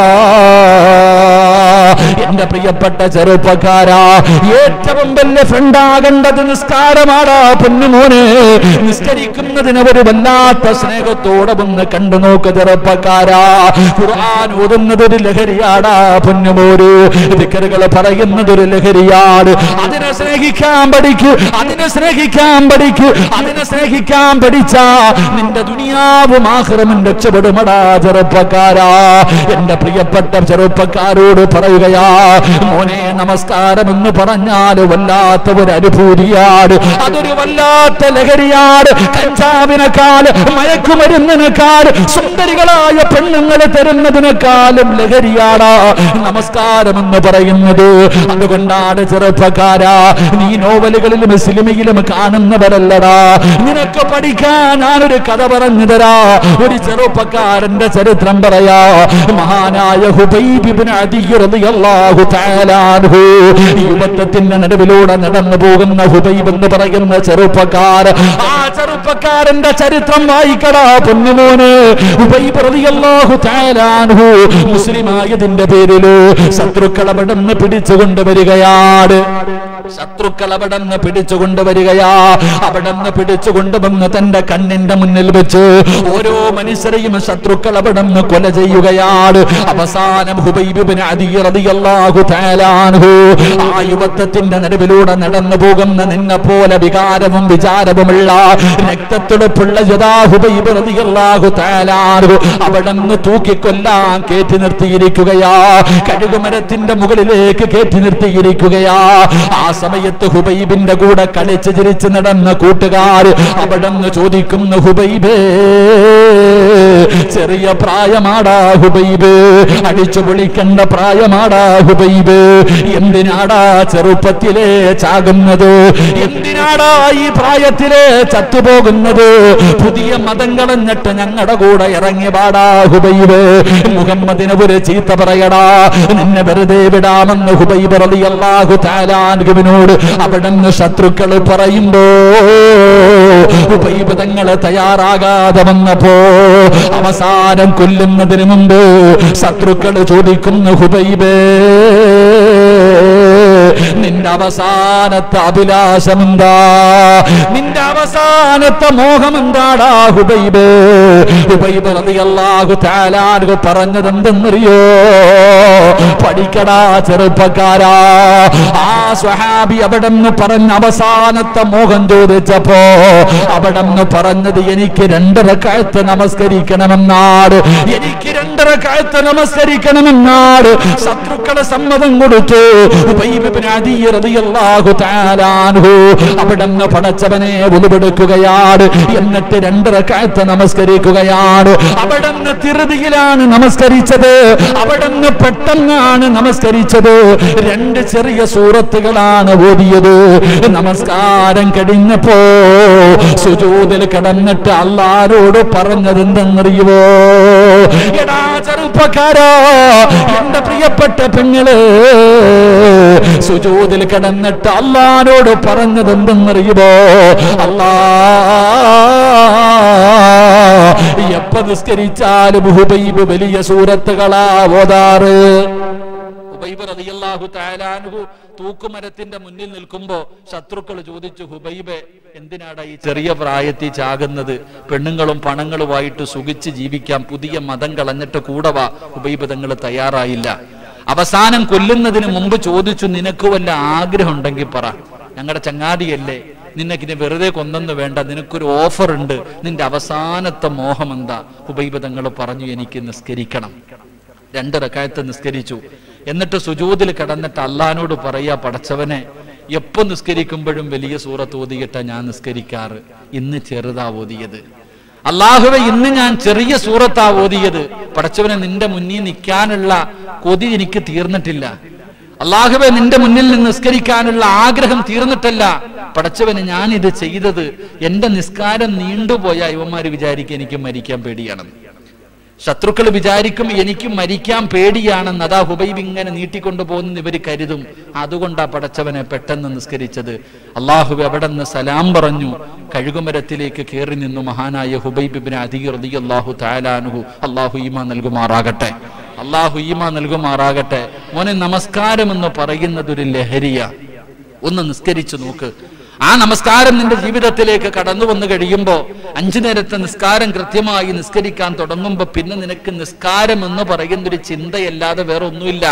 എന്റെ പ്രിയപ്പെട്ട ചെറുപ്പക്കാരാ ഏറ്റവും വലിയ ഫ്രണ്ടാകേണ്ടത് നിസ്കാരമാടാ പൊന്നുമോനെ നിസ്കരിക്കുന്നതിന് ഒരു വല്ലാത്ത സ്നേഹത്തോടെ ഒന്ന് കണ്ടു നോക്ക് ചെറുപ്പക്കാരാ ഖുർആൻ ഓതുന്നത് ഒരു ലഹരിയാടാ പൊന്നുമോര് ദിക്കറുകൾ പറയുന്നത് ഒരു ലഹരിയാണ് അതിനെ സ്നേഹിക്കാൻ പഠിക്കൂ അതിനെ സ്നേഹിക്കാൻ പഠിക്കൂ അതിനെ സ്നേഹിക്കാൻ പഠിച്ചാ നിന്റെ ദുനിയാവും ആഹ്റമും രക്ഷപ്പെടുമടാ ചെറുപ്പക്കാരാ എന്റെ പ്രിയപ്പെട്ട ചെറുപ്പക്കാരോട് പറയുകയാ മോനെ നമസ്കാരം എന്ന് പറഞ്ഞാൽ വല്ലാത്ത ഒരു അനുഭൂതിയാണ് അതൊരു വല്ലാത്ത ലഹരിയാണ് കഞ്ചാവിനെക്കാൾ മയക്കുമരുന്നിനേക്കാൾ സുന്ദരികളായ പെണ്ണുങ്ങളെ തരുന്നതിനേക്കാളും ലഹരിയാണ് നമസ്കാരം എന്ന് പറയുന്നത് അതുകൊണ്ടാണ് ചെറുപ്പക്കാരാ നീ നോവലുകളിലും സിനിമയിലും കാണുന്നവരല്ലടാ നിനക്ക് പഠിക്കാൻ ഞാനൊരു കഥ പറഞ്ഞു തരാ ഒരു ചെറുപ്പക്കാരന്റെ ചരിത്രം പറയാ മഹാനായ ഹുബൈബിബ്നു അദി റളിയല്ലാഹു തആല അൻഹു യുവത്വത്തിന്റെ നടുവിലൂടെ നടന്നു പോകുന്ന ഹുബൈബ് എന്ന് പറയുന്ന ചെറുപ്പക്കാർ ആ ചെറുപ്പക്കാരന്റെ ചരിത്രം വായിക്കടാ പൊന്നുമോന് ഹുബൈബ് റളിയല്ലാഹു തആല അൻഹു മുസ്ലിമായതിന്റെ പേരില് ശത്രുക്കളെ വിടന്ന് പിടിച്ചുകൊണ്ട് വരികയാണ് ശത്രുക്കൾ അവിടെ നിന്ന് പിടിച്ചു കൊണ്ടുവരികയാ അവിടെ നിന്ന് പിടിച്ചു കൊണ്ടുവന്ന് തന്റെ കണ്ണിന്റെ മുന്നിൽ വെച്ച് ഓരോ മനുഷ്യരെയും ശത്രുക്കൾ അവിടെ നിന്ന് കൊല ചെയ്യുകയാണ് അവസാനം ഹുബൈബിന് അതിയറിയാഹു തേലാൻഹു ആ യുവത്വത്തിന്റെ നടുവിലൂടെ നടന്നു പോകുന്ന നിന്നെ പോലെ വികാരവും വിചാരവുമുള്ള രക്തത്തുടുപ്പുള്ള യഥാ ഹുബൈബ് റളിയല്ലാഹു തആലാൻഹു അവിടെ നിന്ന് തൂക്കിക്കൊല്ലാൻ കയറ്റി നിർത്തിയിരിക്കുകയാ കഴുകുമരത്തിന്റെ മുകളിലേക്ക് കയറ്റി നിർത്തിയിരിക്കുകയാ ആ സമയത്ത് ഹുബൈബിന്റെ കൂടെ കളിച്ച് ചിരിച്ച് നടന്ന കൂട്ടുകാർ അവിടെ നിന്ന് ചോദിക്കുന്നു ഹുബൈബേ ചെറിയ പ്രായമാടാ ഹുബൈബ് അടിച്ചു പൊളിക്കേണ്ട പ്രായമാടാ ഹുബൈബ് എന്തിനാടാ ചെറുപ്പത്തിലെ ചാകുന്നത് എന്തിനാടാ ഈ പ്രായത്തിലെ ചത്തുപോകുന്നത് പുതിയ മതം കളഞ്ഞിട്ട് ഞങ്ങളുടെ കൂടെ ഇറങ്ങി പാടാ ഹുബൈബ് മുഹമ്മദിന് ഒരു ചീത്ത പറയടാ നിന്നെ വെറുതെ വിടാമെന്ന് ഹുബൈബ് റളിയല്ലാഹു തആല അൻഹുവിനോട് അവിടുന്ന് ശത്രുക്കൾ പറയുമ്പോ ഹുബൈബ് തങ്ങള് തയ്യാറാകാതെ വന്നപ്പോ അവസാനം കൊല്ലുന്നതിന് മുമ്പ് ശത്രുക്കൾ ചോദിക്കുന്നു ഹുബൈബേ നിന്റെ അവസാനത്തെ അഭിലാഷമെന്താ നിന്റെ അവസാനത്തെ മോഹം എന്താടാ ഹുബൈബ് ഹുബൈബ് റളിയല്ലാഹു തആല അൻഹു പറഞ്ഞത് എന്തെന്നറിയോ പഠിക്കടാ ചെറുപ്പക്കാരാ ആ സ്വഹാബി അവിടെ നിന്ന് പറഞ്ഞ അവസാനത്തെ മോഹം ചോദിച്ചപ്പോ അവിടെ നിന്ന് പറഞ്ഞത് എനിക്ക് രണ്ടര കാലത്ത് നമസ്കരിക്കണമെന്നാട് എനിക്ക് രണ്ടര കാലത്ത് നമസ്കരിക്കണമെന്നാട് ശത്രുക്കളെ സമ്മതം കൊടുത്തു ഉബൈബ് ഇബ്നു അദി റളിയല്ലാഹു തആല അൻഹു അവിടെ നിന്ന് പടച്ചവനെ ഉളുപെടുക്കുകയാണ് എന്നിട്ട് രണ്ടര കാലത്ത് നമസ്കരിക്കുകയാണ് അവിടെ നിന്ന് തിരുതിയിലാണ് നമസ്കരിച്ചത് അവിടെ നിന്ന് പെട്ടെന്നാണ് നമസ്കരിച്ചത് രണ്ട് ചെറിയ സൂറത്തുകളാണ് ഓതിയത് നമസ്കാരം കഴിഞ്ഞപ്പോ സുജൂതിൽ കിടന്നിട്ട് അള്ളാരോട് പറഞ്ഞത് എന്തെന്നറിയുവോ എടാ ചെറുപ്പക്കാരോ എന്റെ പ്രിയപ്പെട്ട പെങ്ങള് സുജൂതിൽ കിടന്നിട്ട് അള്ളാരോട് പറഞ്ഞത് എന്തെന്നറിയുമോ അല്ലാ എപ്പ നിസ്കരിച്ചാലും ഹുബൈബ് വലിയ സൂറത്തുകളാ ഓതാറ് ഹുബൈബ് റളിയല്ലാഹു തആല അൻഹു തൂക്കുമരത്തിന്റെ മുന്നിൽ നിൽക്കുമ്പോ ശത്രുക്കൾ ചോദിച്ചു ഹുബൈബെ എന്തിനാടാ ഈ ചെറിയ പ്രായത്തിൽ ചാകുന്നത് പെണ്ണുങ്ങളും പണങ്ങളുമായിട്ട് സുഖിച്ച് ജീവിക്കാൻ പുതിയ മതം കളഞ്ഞിട്ട് കൂടെ വാ ഹുബൈബ് തങ്ങൾ തയ്യാറായില്ല അവസാനം കൊല്ലുന്നതിന് മുമ്പ് ചോദിച്ചു നിനക്ക് വല്ല ആഗ്രഹം ഉണ്ടെങ്കിൽ പറ ഞങ്ങളുടെ ചങ്ങാതിയല്ലേ നിനക്കിനെ വെറുതെ കൊന്നെന്ന് വേണ്ട നിനക്കൊരു ഓഫർ ഉണ്ട് നിന്റെ അവസാനത്തെ മോഹം എന്താ ഹുബൈബ് തങ്ങൾ പറഞ്ഞു എനിക്ക് നിസ്കരിക്കണം രണ്ട് റക്കായത്ത് നിസ്കരിച്ചു എന്നിട്ട് സുജൂതിൽ കിടന്നിട്ട് അള്ളഹാനോട് പറയാ പടച്ചവനെ എപ്പോ നിസ്കരിക്കുമ്പോഴും വലിയ സൂറത്ത് ഓതിയിട്ടാ ഞാൻ നിസ്കരിക്കാറ് ഇന്ന് ചെറുതാ ഓതിയത് അള്ളാഹുവെ ഇന്ന് ഞാൻ ചെറിയ സൂറത്താ ഓതിയത് പടച്ചവനെ നിന്റെ മുന്നിൽ നിൽക്കാനുള്ള കൊതി എനിക്ക് തീർന്നിട്ടില്ല അള്ളാഹുവെ നിന്റെ മുന്നിൽ നിന്ന് നിസ്കരിക്കാനുള്ള ആഗ്രഹം തീർന്നിട്ടല്ല പടച്ചവന് ഞാൻ ഇത് ചെയ്തത് എന്റെ നിസ്കാരം നീണ്ടുപോയ ഇവന്മാര് വിചാരിക്കും എനിക്ക് മരിക്കാൻ പേടിയാണെന്ന് ശത്രുക്കൾ വിചാരിക്കും എനിക്ക് മരിക്കാൻ പേടിയാണെന്ന് അതാ ഹുബൈബ് ഇങ്ങനെ നീട്ടിക്കൊണ്ടു പോകുന്ന ഇവര് കരുതും അതുകൊണ്ടാ പടച്ചവനെ പെട്ടെന്ന് നിസ്കരിച്ചത് അള്ളാഹു എവിടെ നിന്ന് സലാം പറഞ്ഞു കഴുകുമരത്തിലേക്ക് കയറി നിന്നു മഹാനായ ഹുബൈബിബിന് അധികൃതി അള്ളാഹു താലാനുഹു അള്ളാഹു ഈമ നൽകുമാറാകട്ടെ അള്ളാഹു ഈമ നൽകുമാറാകട്ടെ മോനെ നമസ്കാരം എന്ന് പറയുന്നത് ഒരു ലഹരിയ ഒന്ന് നിസ്കരിച്ചു നോക്ക് ആ നമസ്കാരം നിന്റെ ജീവിതത്തിലേക്ക് കടന്നു വന്നു കഴിയുമ്പോ അഞ്ചു നേരത്തെ നിസ്കാരം കൃത്യമായി നിസ്കരിക്കാൻ തുടങ്ങുമ്പോ പിന്നെ നിനക്ക് നിസ്കാരം എന്ന് പറയുന്നൊരു ചിന്തയല്ലാതെ വേറെ ഒന്നുമില്ല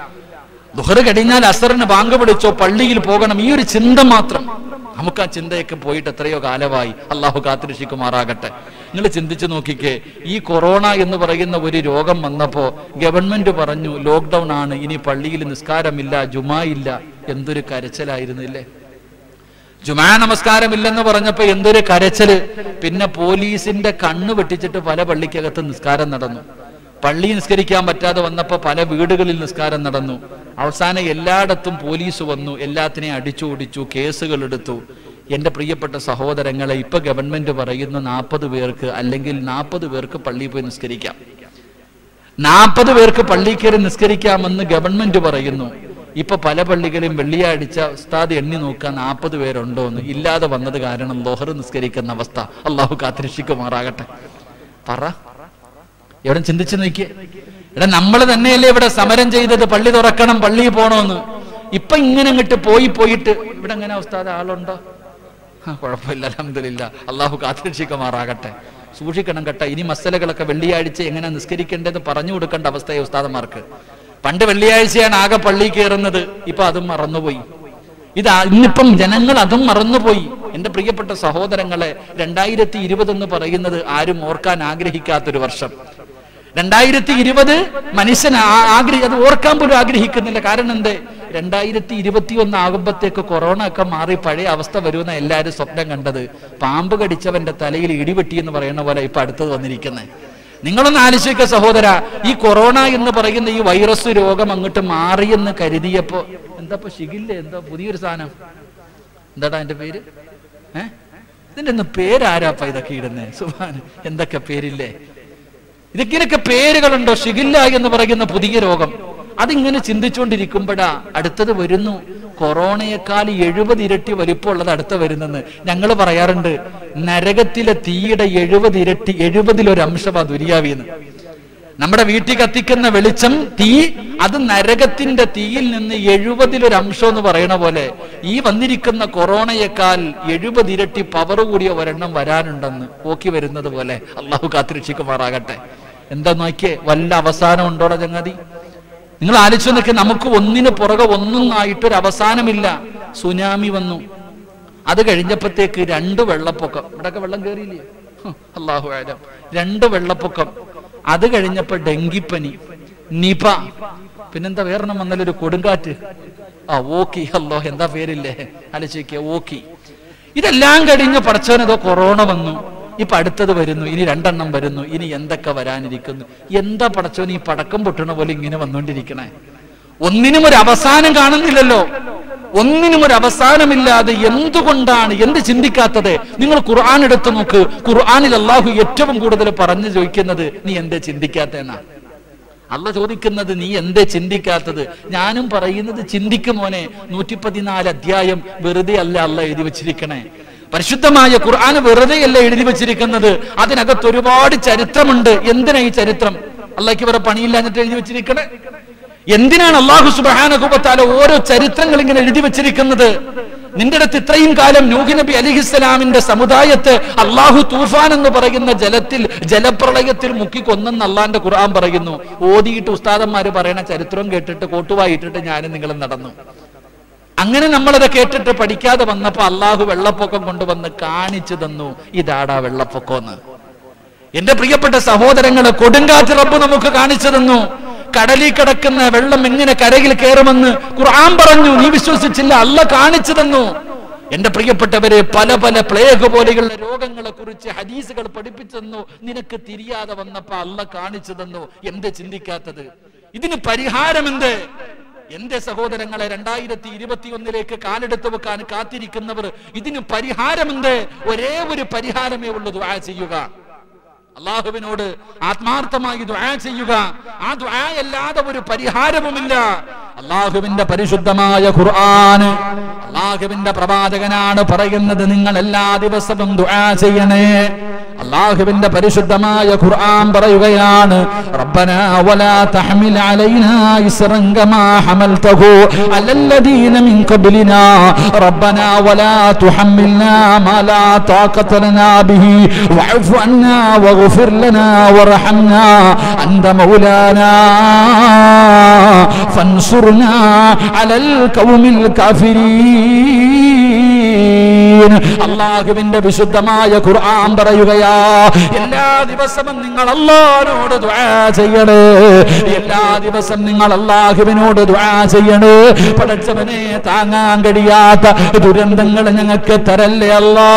ദുഹറ് കഴിഞ്ഞാൽ അസറിന് ബാങ്ക് വിളിച്ചോ പള്ളിയിൽ പോകണം ഈ ഒരു ചിന്ത മാത്രം നമുക്ക് ആ ചിന്തയൊക്കെ പോയിട്ട് എത്രയോ കാലമായി അള്ളാഹു കാത്തിരക്ഷിക്കുമാറാകട്ടെ നിങ്ങൾ ചിന്തിച്ചു നോക്കിക്കേ ഈ കൊറോണ എന്ന് പറയുന്ന ഒരു രോഗം വന്നപ്പോ ഗവൺമെന്റ് പറഞ്ഞു ലോക്ക്ഡൌൺ ആണ് ഇനി പള്ളിയിൽ നിസ്കാരമില്ല ജുമാ ഇല്ല എന്തൊരു കരച്ചിലായിരുന്നില്ലേ ജുമാ നമസ്കാരമില്ലെന്ന് പറഞ്ഞപ്പോ എന്തൊരു കരച്ചല് പിന്നെ പോലീസിന്റെ കണ്ണ് വെട്ടിച്ചിട്ട് പല പള്ളിക്കകത്ത് നിസ്കാരം നടന്നു പള്ളി നിസ്കരിക്കാൻ പറ്റാതെ വന്നപ്പോ പല വീടുകളിൽ നിസ്കാരം നടന്നു അവസാനം എല്ലായിടത്തും പോലീസ് വന്നു എല്ലാത്തിനെയും അടിച്ചു ഓടിച്ചു കേസുകൾ എടുത്തു എന്റെ പ്രിയപ്പെട്ട സഹോദരങ്ങളെ ഇപ്പൊ ഗവൺമെന്റ് പറയുന്നു നാൽപ്പത് പേർക്ക് അല്ലെങ്കിൽ നാൽപ്പത് പേർക്ക് പള്ളിയിൽ പോയി നിസ്കരിക്കാം നാൽപ്പത് പേർക്ക് പള്ളി കയറി നിസ്കരിക്കാമെന്ന് ഗവൺമെന്റ് പറയുന്നു ഇപ്പൊ പല പള്ളികളും വെള്ളിയാഴ്ച ഉസ്താദ് എണ്ണി നോക്കാൻ നാൽപ്പത് പേരുണ്ടോ എന്ന് ഇല്ലാതെ വന്നത് കാരണം ലോഹർ നിസ്കരിക്കുന്ന അവസ്ഥ അള്ളാഹു കാത്തിരക്ഷിക്കുമാറാകട്ടെ പറ എവിടെ ചിന്തിച്ചു നോക്കിയേ എടാ നമ്മൾ തന്നെയല്ലേ ഇവിടെ സമരം ചെയ്തത് പള്ളി തുറക്കണം പള്ളിയിൽ പോണോന്ന് ഇപ്പൊ ഇങ്ങനെ അങ്ങോട്ട് പോയി പോയിട്ട് ഇവിടെ എങ്ങനെ ഉസ്താദ് ആളുണ്ടോ ആ, കുഴപ്പമില്ല അലഹമില്ല അള്ളാഹു കാത്തിരക്ഷിക്കുമാറാകട്ടെ സൂക്ഷിക്കണം കേട്ടോ ഇനി മസലകളൊക്കെ വെള്ളിയാഴ്ച എങ്ങനെ നിസ്കരിക്കേണ്ടത് പറഞ്ഞു കൊടുക്കേണ്ട അവസ്ഥയെ ഉസ്താദന്മാർക്ക് പണ്ട് വെള്ളിയാഴ്ചയാണ് ആകെ പള്ളി കയറുന്നത് ഇപ്പൊ അതും മറന്നുപോയി ഇത് ആ- ഇന്നിപ്പം ജനങ്ങൾ അതും മറന്നുപോയി എന്റെ പ്രിയപ്പെട്ട സഹോദരങ്ങളെ രണ്ടായിരത്തി ഇരുപത് എന്ന് പറയുന്നത് ആരും ഓർക്കാൻ ആഗ്രഹിക്കാത്തൊരു വർഷം രണ്ടായിരത്തി ഇരുപത് മനുഷ്യൻ ആ- ആഗ്രഹി അത് ഓർക്കാൻ പോലും ആഗ്രഹിക്കുന്നില്ല കാരണം എന്തേ രണ്ടായിരത്തി ഇരുപത്തി ഒന്ന് ആകുമ്പോഴത്തേക്ക് കൊറോണ ഒക്കെ മാറി പഴയ അവസ്ഥ വരുമെന്ന എല്ലാവരും സ്വപ്നം കണ്ടത് പാമ്പ് കടിച്ചവന്റെ തലയിൽ ഇടിവെട്ടി എന്ന് പറയുന്ന പോലെ ഇപ്പൊ അടുത്തത് വന്നിരിക്കുന്നത് നിങ്ങളൊന്ന് ആലോചിക്കുക സഹോദര ഈ കൊറോണ എന്ന് പറയുന്ന ഈ വൈറസ് രോഗം അങ്ങോട്ട് മാറിയെന്ന് കരുതിയപ്പോ എന്താ ഇപ്പൊ ഷിഗില്ല എന്താ പുതിയൊരു സാധനം എന്താടാ എന്റെ പേര് ഏ ഇതിന്റെ ഒന്ന് പേരാരാപ്പ ഇതൊക്കെ ഇടുന്നേ സുഭാൻ എന്തൊക്കെ പേരില്ലേ ഇതൊക്കെ പേരുകളുണ്ടോ ഷിഗില്ല എന്ന് പറയുന്ന പുതിയ രോഗം അതിങ്ങനെ ചിന്തിച്ചുകൊണ്ടിരിക്കുമ്പോഴാ അടുത്തത് വരുന്നു കൊറോണയെക്കാൾ എഴുപത് ഇരട്ടി വലിപ്പമുള്ളത് അടുത്ത വരുന്നെന്ന് ഞങ്ങൾ പറയാറുണ്ട് നരകത്തിലെ തീയുടെ എഴുപത് ഇരട്ടി എഴുപതിലൊരു അംശമാ ദുര്യാവിന്ന് നമ്മുടെ വീട്ടിൽ കത്തിക്കുന്ന വെളിച്ചം തീ അത് നരകത്തിന്റെ തീയിൽ നിന്ന് എഴുപതിലൊരു അംശം എന്ന് പറയണ പോലെ ഈ വന്നിരിക്കുന്ന കൊറോണയേക്കാൾ എഴുപത് ഇരട്ടി പവർ കൂടിയ ഒരെണ്ണം വരാനുണ്ടെന്ന് ഓക്കി വരുന്നത് പോലെ അള്ളാഹു കാത്തിരക്ഷിക്കുമാറാകട്ടെ എന്താ നോക്കിയേ വല്ല അവസാനം ഉണ്ടോടെ ചങ്ങാതി നിങ്ങൾ ആലോചിച്ചു നോക്കി നമുക്ക് ഒന്നിന് പുറകെ ഒന്നും ആയിട്ടൊരു അവസാനമില്ല സുനാമി വന്നു അത് കഴിഞ്ഞപ്പോഴത്തേക്ക് രണ്ട് വെള്ളപ്പൊക്കം ഇവിടെയൊക്കെ വെള്ളം കയറിയില്ലേ ഹ്, അള്ളാഹു ആലം രണ്ട് വെള്ളപ്പൊക്കം അത് കഴിഞ്ഞപ്പോ ഡെങ്കിപ്പനി നിപ പിന്നെന്താ വേറെണ്ണം വന്നാലൊരു കൊടുങ്കാറ്റ് ആ ഓക്കി അല്ലോ എന്താ പേരില്ലേ ആലോചിക്കുക ഓക്കി ഇതെല്ലാം കഴിഞ്ഞ് പടച്ചവനതോ കൊറോണ വന്നു ഇപ്പൊ അടുത്തത് വരുന്നു ഇനി രണ്ടെണ്ണം വരുന്നു ഇനി എന്തൊക്കെ വരാനിരിക്കുന്നു എന്താ പടച്ചവൻ ഈ പടക്കം പൊട്ടണ പോലെ ഇങ്ങനെ വന്നുകൊണ്ടിരിക്കണേ ഒന്നിനും ഒരു അവസാനം കാണുന്നില്ലല്ലോ ഒന്നിനും ഒരു അവസാനമില്ലാതെ എന്തുകൊണ്ടാണ് എന്ത് ചിന്തിക്കാത്തത് നിങ്ങൾ ഖുർആൻ എടുത്തു നോക്ക് ഖുർആനിൽ അള്ളാഹു ഏറ്റവും കൂടുതൽ പറഞ്ഞു ചോദിക്കുന്നത് നീ എന്തേ ചിന്തിക്കാത്തതെന്നാ അല്ല ചോദിക്കുന്നത് നീ എന്തേ ചിന്തിക്കാത്തത് ഞാനും പറയുന്നത് ചിന്തിക്കും മോനെ നൂറ്റി പതിനാല് അധ്യായം വെറുതെ അല്ല അല്ല എഴുതി വെച്ചിരിക്കണേ പരിശുദ്ധമായ ഖുർആൻ വെറുതെ അല്ല എഴുതി വെച്ചിരിക്കുന്നത് അതിനകത്ത് ഒരുപാട് ചരിത്രമുണ്ട് എന്തിനാ ഈ ചരിത്രം അള്ളാഹ്ക്ക് വേറെ പണിയില്ലാഞ്ഞിട്ട് എഴുതി വെച്ചിരിക്കണേ എന്തിനാണ് അള്ളാഹു സുബാനകുബത്താല ഓരോ ചരിത്രങ്ങൾ ഇങ്ങനെ എഴുതി വെച്ചിരിക്കുന്നത് നിന്റെ അടുത്ത് ഇത്രയും കാലം നൂഹി നബി അലിഹിസ്സലാമിന്റെ സമുദായത്തെ അള്ളാഹു തൂഫാൻ എന്ന് പറയുന്ന ജലത്തിൽ ജലപ്രളയത്തിൽ മുക്കി കൊന്നെന്ന് അള്ളാന്റെ ഖുർആൻ പറയുന്നു ഓതിയിട്ട് ഉസ്താദന്മാര് പറയണ ചരിത്രം കേട്ടിട്ട് കോട്ടുവായിട്ടിട്ട് ഞാനും നിങ്ങളും നടന്നു അങ്ങനെ നമ്മളത് കേട്ടിട്ട് പഠിക്കാതെ വന്നപ്പോ അള്ളാഹു വെള്ളപ്പൊക്കം കൊണ്ടുവന്ന് കാണിച്ചു തന്നു ഇതാടാ വെള്ളപ്പൊക്കം എന്ന് എന്റെ പ്രിയപ്പെട്ട സഹോദരങ്ങളെ കൊടുങ്കാറ്റ് റബ്ബ് നമുക്ക് കാണിച്ചു തന്നു കടലിൽ കിടക്കുന്ന വെള്ളം എങ്ങനെ കരയിൽ കയറുമെന്ന് ഖുർആൻ പറഞ്ഞു നീ വിശ്വസിച്ചില്ല അല്ല കാണിച്ചു തന്നു എന്റെ പ്രിയപ്പെട്ടവരെ പല പല പ്ലേഗ് പോലെയുള്ള രോഗങ്ങളെ കുറിച്ച് ഹദീസുകൾ പഠിപ്പിച്ചു തന്നു നിനക്ക് തിരിയാതെ വന്നപ്പോ അല്ല കാണിച്ചു തന്നു എന്ത് ചിന്തിക്കാത്തത് ഇതിന് പരിഹാരം എന്ത് എന്റെ സഹോദരങ്ങളെ രണ്ടായിരത്തി ഇരുപത്തിയൊന്നിലേക്ക് കാലെടുത്ത് വെക്കാൻ കാത്തിരിക്കുന്നവർ ഇതിന് പരിഹാരമെന്ത് ഒരേ ഒരു പരിഹാരമേ ഉള്ളൂ ദുആ ചെയ്യുക അള്ളാഹുവിനോട് ആത്മാർത്ഥമായി ദുആ ചെയ്യുക ആ ദുആ അല്ലാതെ ഒരു പരിഹാരവുമില്ല അള്ളാഹുവിന്റെ പരിശുദ്ധമായ ഖുർആന് അള്ളാഹുവിന്റെ പ്രവാചകനാണ് പറയുന്നത് നിങ്ങൾ എല്ലാ ദിവസവും ദുആ ചെയ്യണേ അള്ളാഹുവിന്റെ പരിശുദ്ധമായ ഖുർആൻ പറയുകയാണ് റബ്ബനാ വലാ തഹ്മിൽ അലൈനാ ഇസ്റൻ കമാ ഹമൽതഹു അലല്ലദീന മിൻ ഖബ്ലിനാ റബ്ബനാ വലാ തുഹമ്മിൽനാ മാ ലാ طاقة لنا به واعف عنا واغفر لنا وارحمنا أنت مولانا فانصرنا على القوم الكافرين അള്ളാഹുവിന്റെ വിശുദ്ധമായ ഖുർആൻ പറയുകയാ എല്ലാ ദിവസവും നിങ്ങൾ അള്ളാഹിനോട് ദുആ ചെയ്യണേ എല്ലാ ദിവസം നിങ്ങൾ അള്ളാഹുവിനോട് ദുആ ചെയ്യണേ പടച്ചവനെ താങ്ങാൻ കഴിയാത്ത ദുരന്തങ്ങൾ ഞങ്ങൾക്ക് തരല്ലേ അല്ലാ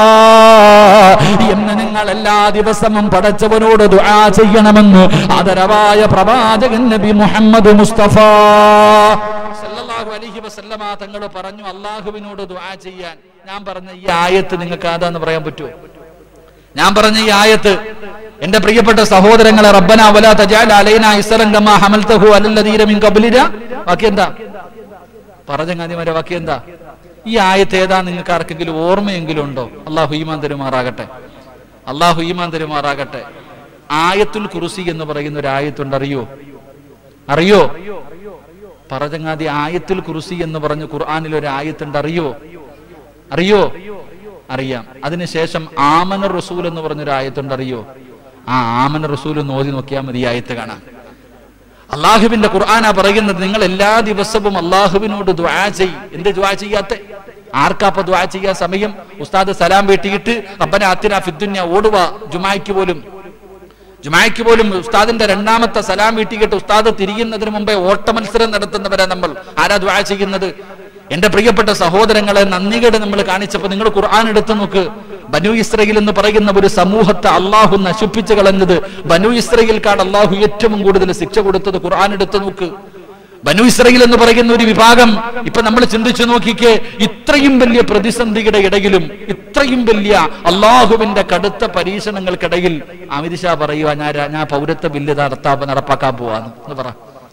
എന്ന് നിങ്ങൾ എല്ലാ ദിവസവും പടച്ചവനോട് ദുആ ചെയ്യണമെന്ന് ആദരവായ പ്രവാചകൻ നബി മുഹമ്മദ് മുസ്തഫ സല്ലല്ലാഹു അലൈഹി വസല്ലമ തങ്ങൾ പറഞ്ഞു അള്ളാഹുവിനോട് ദുആ ചെയ്യാൻ ഞാൻ പറഞ്ഞ ഈ ആയത്ത് നിങ്ങൾക്ക് ആതാന്ന് പറയാൻ പറ്റുമോ ഞാൻ പറഞ്ഞ ഈ ആയത്ത് എന്റെ പ്രിയപ്പെട്ട സഹോദരങ്ങളെ റബ്ബന വലാ തജാൽ അലൈന ഇസ്റൻ കമാ ഹമൽതഹു അലല്ലദീന മിൻ ഖബ്ലിന ബാക്കി എന്താ പറഞ്ഞങ്ങാതിമാരെ ബാക്കി എന്താ ഈ ആയത്ത് ഏതാ നിങ്ങൾക്ക് ആർക്കെങ്കിലും ഓർമ്മയെങ്കിലും ഉണ്ടോ അള്ളാഹു ഈമാൻ തരുമാറാകട്ടെ അള്ളാഹു ഈമാൻ തരുമാറാകട്ടെ ആയത്തുൽ കുറുസി എന്ന് പറയുന്ന ഒരു ആയത്തുണ്ട് അറിയോ അറിയോ പറചങ്ങാതി ആയത്തുൽ കുറുസി എന്ന് പറഞ്ഞ് ഖുർആനിൽ ഒരു ആയത്തുണ്ട് അറിയോ അറിയോ അറിയാം അതിനുശേഷം ആമന റസൂൽ എന്ന് പറഞ്ഞൊരു ആയത്തുണ്ട് അറിയോ ആ ആമന റസൂൽ ഒന്ന് ഓതി നോക്കിയാൽ മതി ഈ ആയത്ത് കാണാം അള്ളാഹുവിന്റെ ഖുർആനാ പറയുന്നത് നിങ്ങൾ എല്ലാ ദിവസവും അള്ളാഹുവിനോട് ദ്വാ ചെയ് എന്ത് ദ്വാ ചെയ്യാത്ത ആർക്കാപ്പ ദ്വാ ചെയ്യാൻ സമയം ഉസ്താദ് സലാം വെട്ടിയിട്ട് റബ്ബന അത്തിന ഫിദ്ദുന്യ ഓടുക ജുമായ്ക്ക് പോലും ജുമായ്ക്ക് പോലും ഉസ്താദിന്റെ രണ്ടാമത്തെ സലാം വീട്ടിക്കിട്ട് ഉസ്താദ് തിരിയുന്നതിന് മുമ്പേ ഓട്ട മത്സരം നടത്തുന്നവരാ നമ്മൾ ആരാ ദ്വാ ചെയ്യുന്നത് എന്റെ പ്രിയപ്പെട്ട സഹോദരങ്ങളെ നന്ദികേട് നമ്മൾ കാണിച്ചപ്പോൾ നിങ്ങൾ ഖുർആൻ എടുത്തു നോക്ക് ബനു ഇസ്രയേൽ എന്ന് പറയുന്ന ഒരു സമൂഹത്തെ അള്ളാഹു നശിപ്പിച്ചു കളഞ്ഞത് ബനു ഇസ്രയേൽക്കാണ് അള്ളാഹു ഏറ്റവും കൂടുതൽ ശിക്ഷ കൊടുത്തത് ഖുർആൻ എടുത്തു നോക്ക് ബനു ഇസ്രയേൽ എന്ന് പറയുന്ന ഒരു വിഭാഗം ഇപ്പൊ നമ്മൾ ചിന്തിച്ചു നോക്കിക്കേ ഇത്രയും വലിയ പ്രതിസന്ധിയുടെ ഇടയിലും ഇത്രയും വലിയ അള്ളാഹുവിന്റെ കടുത്ത പരീക്ഷണങ്ങൾക്കിടയിൽ അമിത് ഷാ പറയുക ഞാൻ രാ- ഞാൻ പൗരത്വ ബില്ല് നടത്താ നടപ്പാക്കാൻ പോവാന്ന് എന്ന് പറ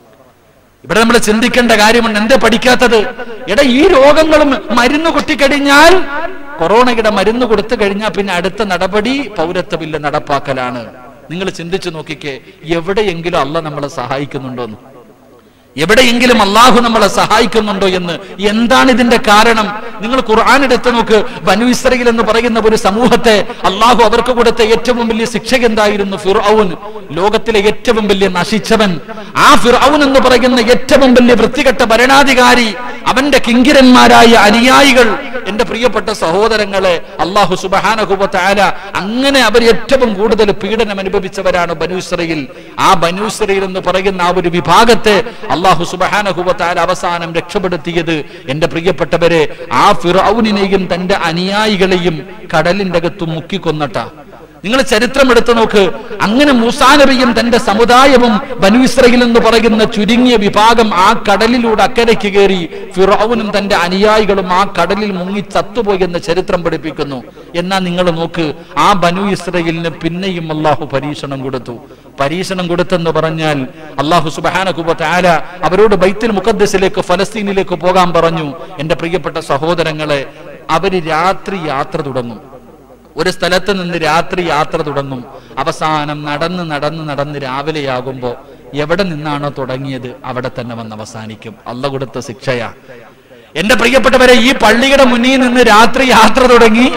ഇവിടെ നമ്മൾ ചിന്തിക്കേണ്ട കാര്യമുണ്ട് എന്തേ പഠിക്കാത്തത് എടാ ഈ രോഗങ്ങളും മരുന്ന് കൊട്ടിക്കഴിഞ്ഞാൽ കൊറോണയുടെ മരുന്ന് കൊടുത്തു കഴിഞ്ഞാൽ പിന്നെ അടുത്ത നടപടി പൗരത്വ ബില്ല് നടപ്പാക്കലാണ് നിങ്ങൾ ചിന്തിച്ചു നോക്കിക്കേ എവിടെയെങ്കിലും അല്ല നമ്മളെ സഹായിക്കുന്നുണ്ടോന്ന് എവിടെയെങ്കിലും അള്ളാഹു നമ്മളെ സഹായിക്കുന്നുണ്ടോ എന്ന് എന്താണ് ഇതിന്റെ കാരണം നിങ്ങൾ ഖുർആൻ എടുത്തു നോക്ക് ബനു ഇസ്രയേൽ എന്ന് പറയുന്ന ഒരു സമൂഹത്തെ അള്ളാഹു അവർക്ക് കൊടുത്ത ഏറ്റവും വലിയ ശിക്ഷ എന്തായിരുന്നു ഫിർഔൻ ലോകത്തിലെ ഏറ്റവും വലിയ നശിച്ചവൻ ആ ഫിർഔൻ എന്ന് പറയുന്ന ഏറ്റവും വലിയ വൃത്തികെട്ട ഭരണാധികാരി അവന്റെ കിങ്കിരന്മാരായ അനുയായികൾ എന്റെ പ്രിയപ്പെട്ട സഹോദരങ്ങളെ അള്ളാഹു സുബഹാനഹുബത്തായ അങ്ങനെ അവർ ഏറ്റവും കൂടുതൽ പീഡനം അനുഭവിച്ചവരാണ് ബനു ഇസ്രയേൽ ആ ബനു ഇസ്രയേൽ എന്ന് പറയുന്ന ആ ഒരു വിഭാഗത്തെ അള്ളാഹു സുബഹാനഹുബത്തായ അവസാനം രക്ഷപ്പെടുത്തിയത് എന്റെ പ്രിയപ്പെട്ടവരെ ആ ഫിറൌനിനെയും തന്റെ അനുയായികളെയും കടലിന്റെ അകത്ത് മുക്കിക്കൊന്നട്ട നിങ്ങൾ ചരിത്രം എടുത്തു നോക്ക് അങ്ങനെ മൂസാ നബിയും തന്റെ സമുദായവും ബനു ഇസ്രയേൽ എന്ന് പറയുന്ന ചുരുങ്ങിയ വിഭാഗം ആ കടലിലൂടെ അക്കരയ്ക്ക് കയറി ഫിറൌനും തന്റെ അനുയായികളും ആ കടലിൽ മുങ്ങി ചത്തുപോയി എന്ന് ചരിത്രം പഠിപ്പിക്കുന്നു എന്നാ നിങ്ങൾ നോക്ക് ആ ബനു ഇസ്രയേലിന് പിന്നെയും അള്ളാഹു പരീക്ഷണം കൊടുത്തു പരീക്ഷണം കൊടുത്തെന്ന് പറഞ്ഞാൽ അള്ളാഹു സുബാനകുബത്ത് ആല അവരോട് ബൈത്തുൽ മുഖദ്സിലേക്ക് ഫലസ്തീനിലേക്ക് പോകാൻ പറഞ്ഞു എന്റെ പ്രിയപ്പെട്ട സഹോദരങ്ങളെ അവര് രാത്രി യാത്ര തുടങ്ങും ഒരു സ്ഥലത്ത് നിന്ന് രാത്രി യാത്ര തുടങ്ങും അവസാനം നടന്ന് നടന്ന് നടന്ന് രാവിലെയാകുമ്പോ എവിടെ നിന്നാണോ തുടങ്ങിയത് അവിടെ തന്നെ വന്ന് അവസാനിക്കും അല്ല കൊടുത്ത ശിക്ഷയാ എന്റെ പ്രിയപ്പെട്ടവരെ ഈ പള്ളിയുടെ മുന്നിൽ നിന്ന് രാത്രി യാത്ര തുടങ്ങി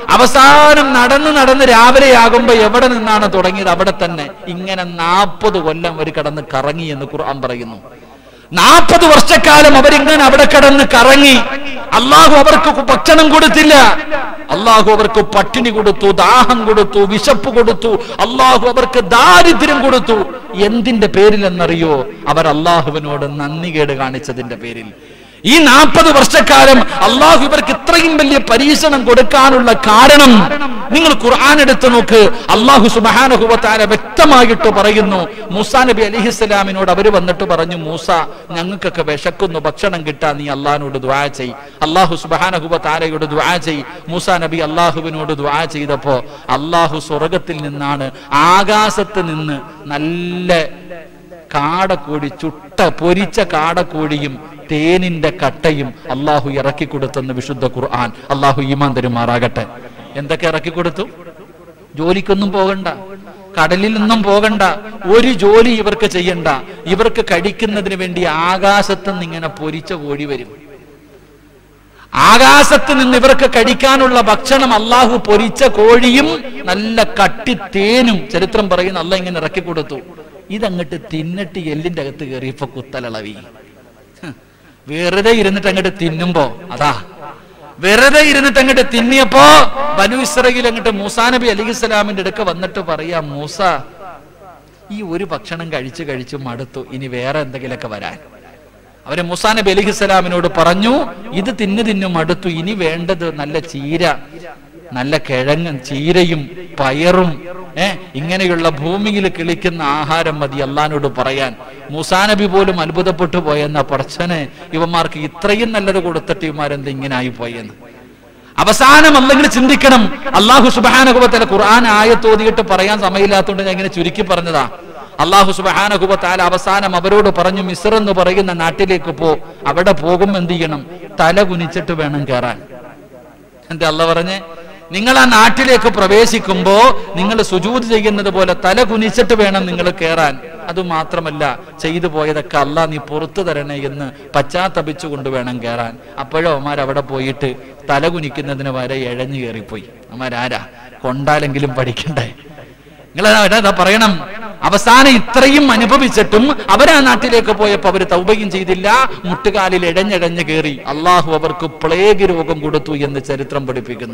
അവസാനം നടന്ന് നടന്ന് രാവിലെയാകുമ്പോ എവിടെ നിന്നാണ് തുടങ്ങിയത് അവിടെ തന്നെ ഇങ്ങനെ നാൽപ്പത് കൊല്ലം ഒരു കടന്ന് കറങ്ങി എന്ന് ഖുർആൻ പറയുന്നു നാൽപ്പത് വർഷക്കാലം അവരിങ്ങനെ അവിടെ കിടന്ന് കറങ്ങി അള്ളാഹു അവർക്ക് ഭക്ഷണം കൊടുത്തില്ല അള്ളാഹു അവർക്ക് പട്ടിണി കൊടുത്തു ദാഹം കൊടുത്തു വിശപ്പ് കൊടുത്തു അള്ളാഹു അവർക്ക് ദാരിദ്ര്യം കൊടുത്തു എന്തിന്റെ പേരിൽ എന്നറിയോ അവർ അള്ളാഹുവിനോട് നന്ദികേട് കാണിച്ചതിന്റെ പേരിൽ ഈ നാൽപ്പത് വർഷക്കാലം അള്ളാഹു ഇവർക്ക് ഇത്രയും വലിയ പരീക്ഷണം കൊടുക്കാനുള്ള കാരണം നിങ്ങൾ ഖുർആൻ എടുത്തു നോക്ക് അള്ളാഹു സുബാനഹുബത്താല വ്യക്തമായിട്ട് പറയുന്നു മൂസാ നബി അലിഹിസ്സലാമിനോട് അവര് വന്നിട്ട് പറഞ്ഞു മൂസ ഞങ്ങൾക്കൊക്കെ വിശക്കുന്നു ഭക്ഷണം കിട്ടാൻ നീ അള്ളഹാനോട് ദ്വാ ചെയ് അള്ളാഹു സുബാനഹുബത്താലയോട് ദ്വാ ചെയ് മൂസാ നബി അള്ളാഹുവിനോട് ദ്വാ ചെയ്തപ്പോ അള്ളാഹു സ്വർഗത്തിൽ നിന്നാണ് ആകാശത്ത് നിന്ന് നല്ല കാടക്കോഴി ചുട്ട പൊരിച്ച കാടക്കോഴിയും തേനിന്റെ കട്ടയും അള്ളാഹു ഇറക്കി കൊടുത്തെന്ന് വിശുദ്ധ ഖുർആൻ അള്ളാഹു ഈമാൻ തരുമാറാകട്ടെ എന്തൊക്കെ ഇറക്കി കൊടുത്തു ജോലിക്കൊന്നും പോകണ്ട കടലിൽ നിന്നും പോകണ്ട ഒരു ജോലി ഇവർക്ക് ചെയ്യണ്ട ഇവർക്ക് കഴിക്കുന്നതിന് വേണ്ടി ആകാശത്ത് നിന്ന് ഇങ്ങനെ പൊരിച്ച കോഴി വരും ആകാശത്ത് നിന്ന് ഇവർക്ക് കഴിക്കാനുള്ള ഭക്ഷണം അള്ളാഹു പൊരിച്ച കോഴിയും നല്ല കട്ടി തേനും ചരിത്രം പറയുന്ന അല്ല ഇങ്ങനെ ഇറക്കി കൊടുത്തു ഇതങ്ങട്ട് തിന്നിട്ട് എല്ലിന്റെ അകത്ത് കയറിയപ്പോ കുത്തലളവി ഹ്. വെറുതെ ഇരുന്നിട്ട് അങ്ങോട്ട് തിന്നുമ്പോ അതാ വെറുതെ ഇരുന്നിട്ട് അങ്ങോട്ട് തിന്നിയപ്പോ ബനു ഇസ്രയേൽ അങ്ങോട്ട് മൂസാ നബി അലി ഇസ്ലാമിന്റെ അടുക്ക വന്നിട്ട് പറയാ മൂസ ഈ ഒരു ഭക്ഷണം കഴിച്ചു കഴിച്ചു മടുത്തു ഇനി വേറെ എന്തെങ്കിലുമൊക്കെ വരാൻ അവര് മൂസാ നബി അലി ഇസ്ലാമിനോട് പറഞ്ഞു ഇത് തിന്നു തിന്നു മടുത്തു ഇനി വേണ്ടത് നല്ല ചീര നല്ല കിഴങ്ങും ചീരയും പയറും ഏ ഇങ്ങനെയുള്ള ഭൂമിയിൽ കിളിക്കുന്ന ആഹാരം മതി അള്ളഹാനോട് പറയാൻ മൂസാ നബി പോലും അത്ഭുതപ്പെട്ടു പോയെന്ന പടച്ചനെ ഇവന്മാർക്ക് ഇത്രയും നല്ലത് കൊടുത്തിട്ട് ഇവന്മാരെന്ത് ഇങ്ങനെ ആയി പോയെന്ന് അവസാനം അല്ലെങ്കിൽ ചിന്തിക്കണം അള്ളാഹു സുബാനകുബത്തല ഖുർആൻ ആയത്തോതിയിട്ട് പറയാൻ സമയമില്ലാത്തതുകൊണ്ട് ഞാൻ ഇങ്ങനെ ചുരുക്കി പറഞ്ഞതാ അള്ളാഹു സുബാനകുബത്താല അവസാനം അവരോട് പറഞ്ഞു മിസ്ർ എന്ന് പറയുന്ന നാട്ടിലേക്ക് പോ അവിടെ പോകും എന്ത് ചെയ്യണം തല കുനിച്ചിട്ട് വേണം കയറാൻ എന്താ അല്ല പറഞ്ഞേ നിങ്ങൾ ആ നാട്ടിലേക്ക് പ്രവേശിക്കുമ്പോ നിങ്ങൾ സുജൂത് ചെയ്യുന്നത് പോലെ തല കുനിച്ചിട്ട് വേണം നിങ്ങൾ കയറാൻ അത് മാത്രമല്ല ചെയ്തു പോയതൊക്കെ അല്ല നീ പുറത്തു തരണേ എന്ന് പശ്ചാത്തപിച്ചുകൊണ്ട് വേണം കയറാൻ അപ്പോഴോ അവന്മാർ അവിടെ പോയിട്ട് തല കുനിക്കുന്നതിന് വരെ ഇഴഞ്ഞു കയറിപ്പോയി അവന്മാരാരാ കൊണ്ടാലെങ്കിലും പഠിക്കണ്ടേ നിങ്ങൾ അതാ പറയണം അവസാനം ഇത്രയും അനുഭവിച്ചിട്ടും അവരാ നാട്ടിലേക്ക് പോയപ്പോ അവര് തൗബയും ചെയ്തില്ല മുട്ടുകാലിൽ ഇഴഞ്ഞിഴഞ്ഞ് കയറി അള്ളാഹു അവർക്ക് പ്ലേഗ് രോഗം കൊടുത്തു എന്ന് ചരിത്രം പഠിപ്പിക്കുന്നു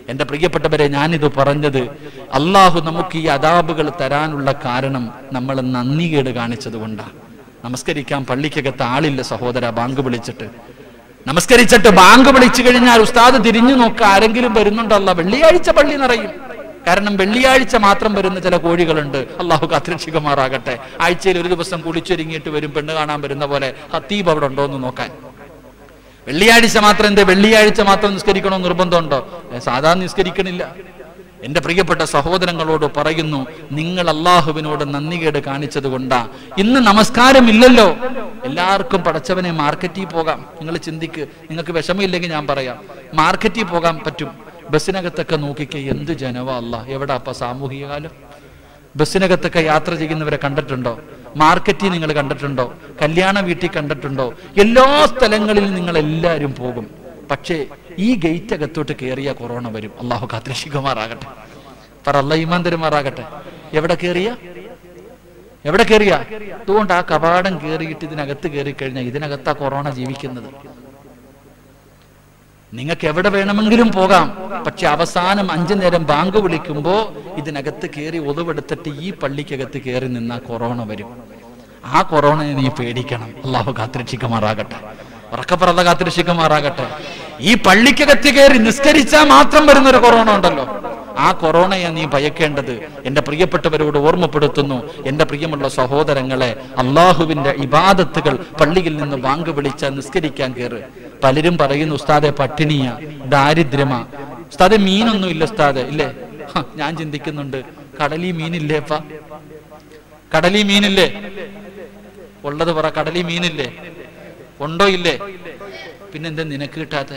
എന്റെ പ്രിയപ്പെട്ടവരെ ഞാനിത് പറഞ്ഞത് അള്ളാഹു നമുക്ക് ഈ അതാബുകൾ തരാനുള്ള കാരണം നമ്മൾ നന്ദികേട് കാണിച്ചത് കൊണ്ടാണ് നമസ്കരിക്കാൻ പള്ളിക്കകത്ത് ആളില്ല സഹോദര ബാങ്ക് വിളിച്ചിട്ട് നമസ്കരിച്ചിട്ട് ബാങ്ക് വിളിച്ചു കഴിഞ്ഞാൽ ഉസ്താദ് തിരിഞ്ഞു നോക്കുക ആരെങ്കിലും വരുന്നുണ്ടല്ല വെള്ളിയാഴ്ച പള്ളി നിറയും കാരണം വെള്ളിയാഴ്ച മാത്രം വരുന്ന ചില കോഴികളുണ്ട് അള്ളാഹു കാത്തിരക്ഷിക്കുമാറാകട്ടെ ആഴ്ചയിൽ ഒരു ദിവസം കുളിച്ചൊരുങ്ങിയിട്ട് വരും പെണ്ണ് കാണാൻ വരുന്ന പോലെ ഹത്തീബ് അവിടെ ഉണ്ടോ എന്ന് നോക്കാൻ വെള്ളിയാഴ്ച മാത്രം എന്ത് വെള്ളിയാഴ്ച മാത്രം നിസ്കരിക്കണോ നിർബന്ധമുണ്ടോ ഏ, സാധാരണ നിസ്കരിക്കണില്ല എന്റെ പ്രിയപ്പെട്ട സഹോദരങ്ങളോട് പറയുന്നു നിങ്ങൾ അള്ളാഹുവിനോട് നന്ദികേട് കാണിച്ചത് കൊണ്ടാ ഇന്ന് നമസ്കാരമില്ലല്ലോ എല്ലാവർക്കും പടച്ചവനെ മാർക്കറ്റിൽ പോകാം നിങ്ങൾ ചിന്തിക്ക് നിങ്ങൾക്ക് വിഷമമില്ലെങ്കിൽ ഞാൻ പറയാം മാർക്കറ്റിൽ പോകാൻ പറ്റും ബസ്സിനകത്തൊക്കെ നോക്കിക്കേ എന്ത് ജനവാ അല്ല എവിടെ അപ്പ സാമൂഹിക കാലം ബസ്സിനകത്തൊക്കെ യാത്ര ചെയ്യുന്നവരെ കണ്ടിട്ടുണ്ടോ മാർക്കറ്റിൽ നിങ്ങൾ കണ്ടിട്ടുണ്ടോ കല്യാണ വീട്ടിൽ കണ്ടിട്ടുണ്ടോ എല്ലാ സ്ഥലങ്ങളിലും നിങ്ങൾ എല്ലാവരും പോകും പക്ഷേ ഈ ഗേറ്റ് അകത്തോട്ട് കയറിയ കൊറോണ വരും അള്ളാഹു കാത്തിരക്ഷിക്കുമാറാകട്ടെ പറ അല്ല ഈമാൻ തരുമാറാകട്ടെ എവിടെ കയറിയ എവിടെ കയറിയ അതുകൊണ്ട് ആ കവാടം കയറിയിട്ട് ഇതിനകത്ത് കയറി കഴിഞ്ഞാൽ ഇതിനകത്താ കൊറോണ ജീവിക്കുന്നത് നിങ്ങൾക്ക് എവിടെ വേണമെങ്കിലും പോകാം പക്ഷെ അവസാനം അഞ്ചു നേരം ബാങ്ക് വിളിക്കുമ്പോ ഇതിനകത്ത് കയറി ഒതുവെടുത്തിട്ട് ഈ പള്ളിക്കകത്ത് കയറി നിന്നാ കൊറോണ വരും ആ കൊറോണയെ നീ പേടിക്കണം അള്ളാഹു കാത്തിരക്ഷിക്കുമാറാകട്ടെ ഉറക്കപ്പുറത കാത്തിരക്ഷിക്കുമാറാകട്ടെ ഈ പള്ളിക്കകത്ത് കയറി നിസ്കരിച്ചാൽ മാത്രം വരുന്ന ഒരു കൊറോണ ഉണ്ടല്ലോ ആ കൊറോണയെ നീ ഭയക്കേണ്ടത് എന്റെ പ്രിയപ്പെട്ടവരോട് ഓർമ്മപ്പെടുത്തുന്നു എന്റെ പ്രിയമുള്ള സഹോദരങ്ങളെ അള്ളാഹുവിന്റെ ഇബാദത്തുകൾ പള്ളിയിൽ നിന്ന് വാങ്ക് വിളിച്ച നിസ്കരിക്കാൻ കയറ് പലരും പറയുന്നു ഉസ്താദെ പട്ടിണിയ ദാരിദ്ര്യമാ ഉസ്താദെ മീനൊന്നും ഇല്ല ഉസ്താദെ ഇല്ലേ ഹ, ഞാൻ ചിന്തിക്കുന്നുണ്ട് കടലി മീനില്ലേപ്പ കടലി മീനില്ലേ ഉള്ളത് പറ കടലി മീനില്ലേ ഉണ്ടോ ഇല്ലേ പിന്നെന്താ നിനക്ക് കിട്ടാത്ത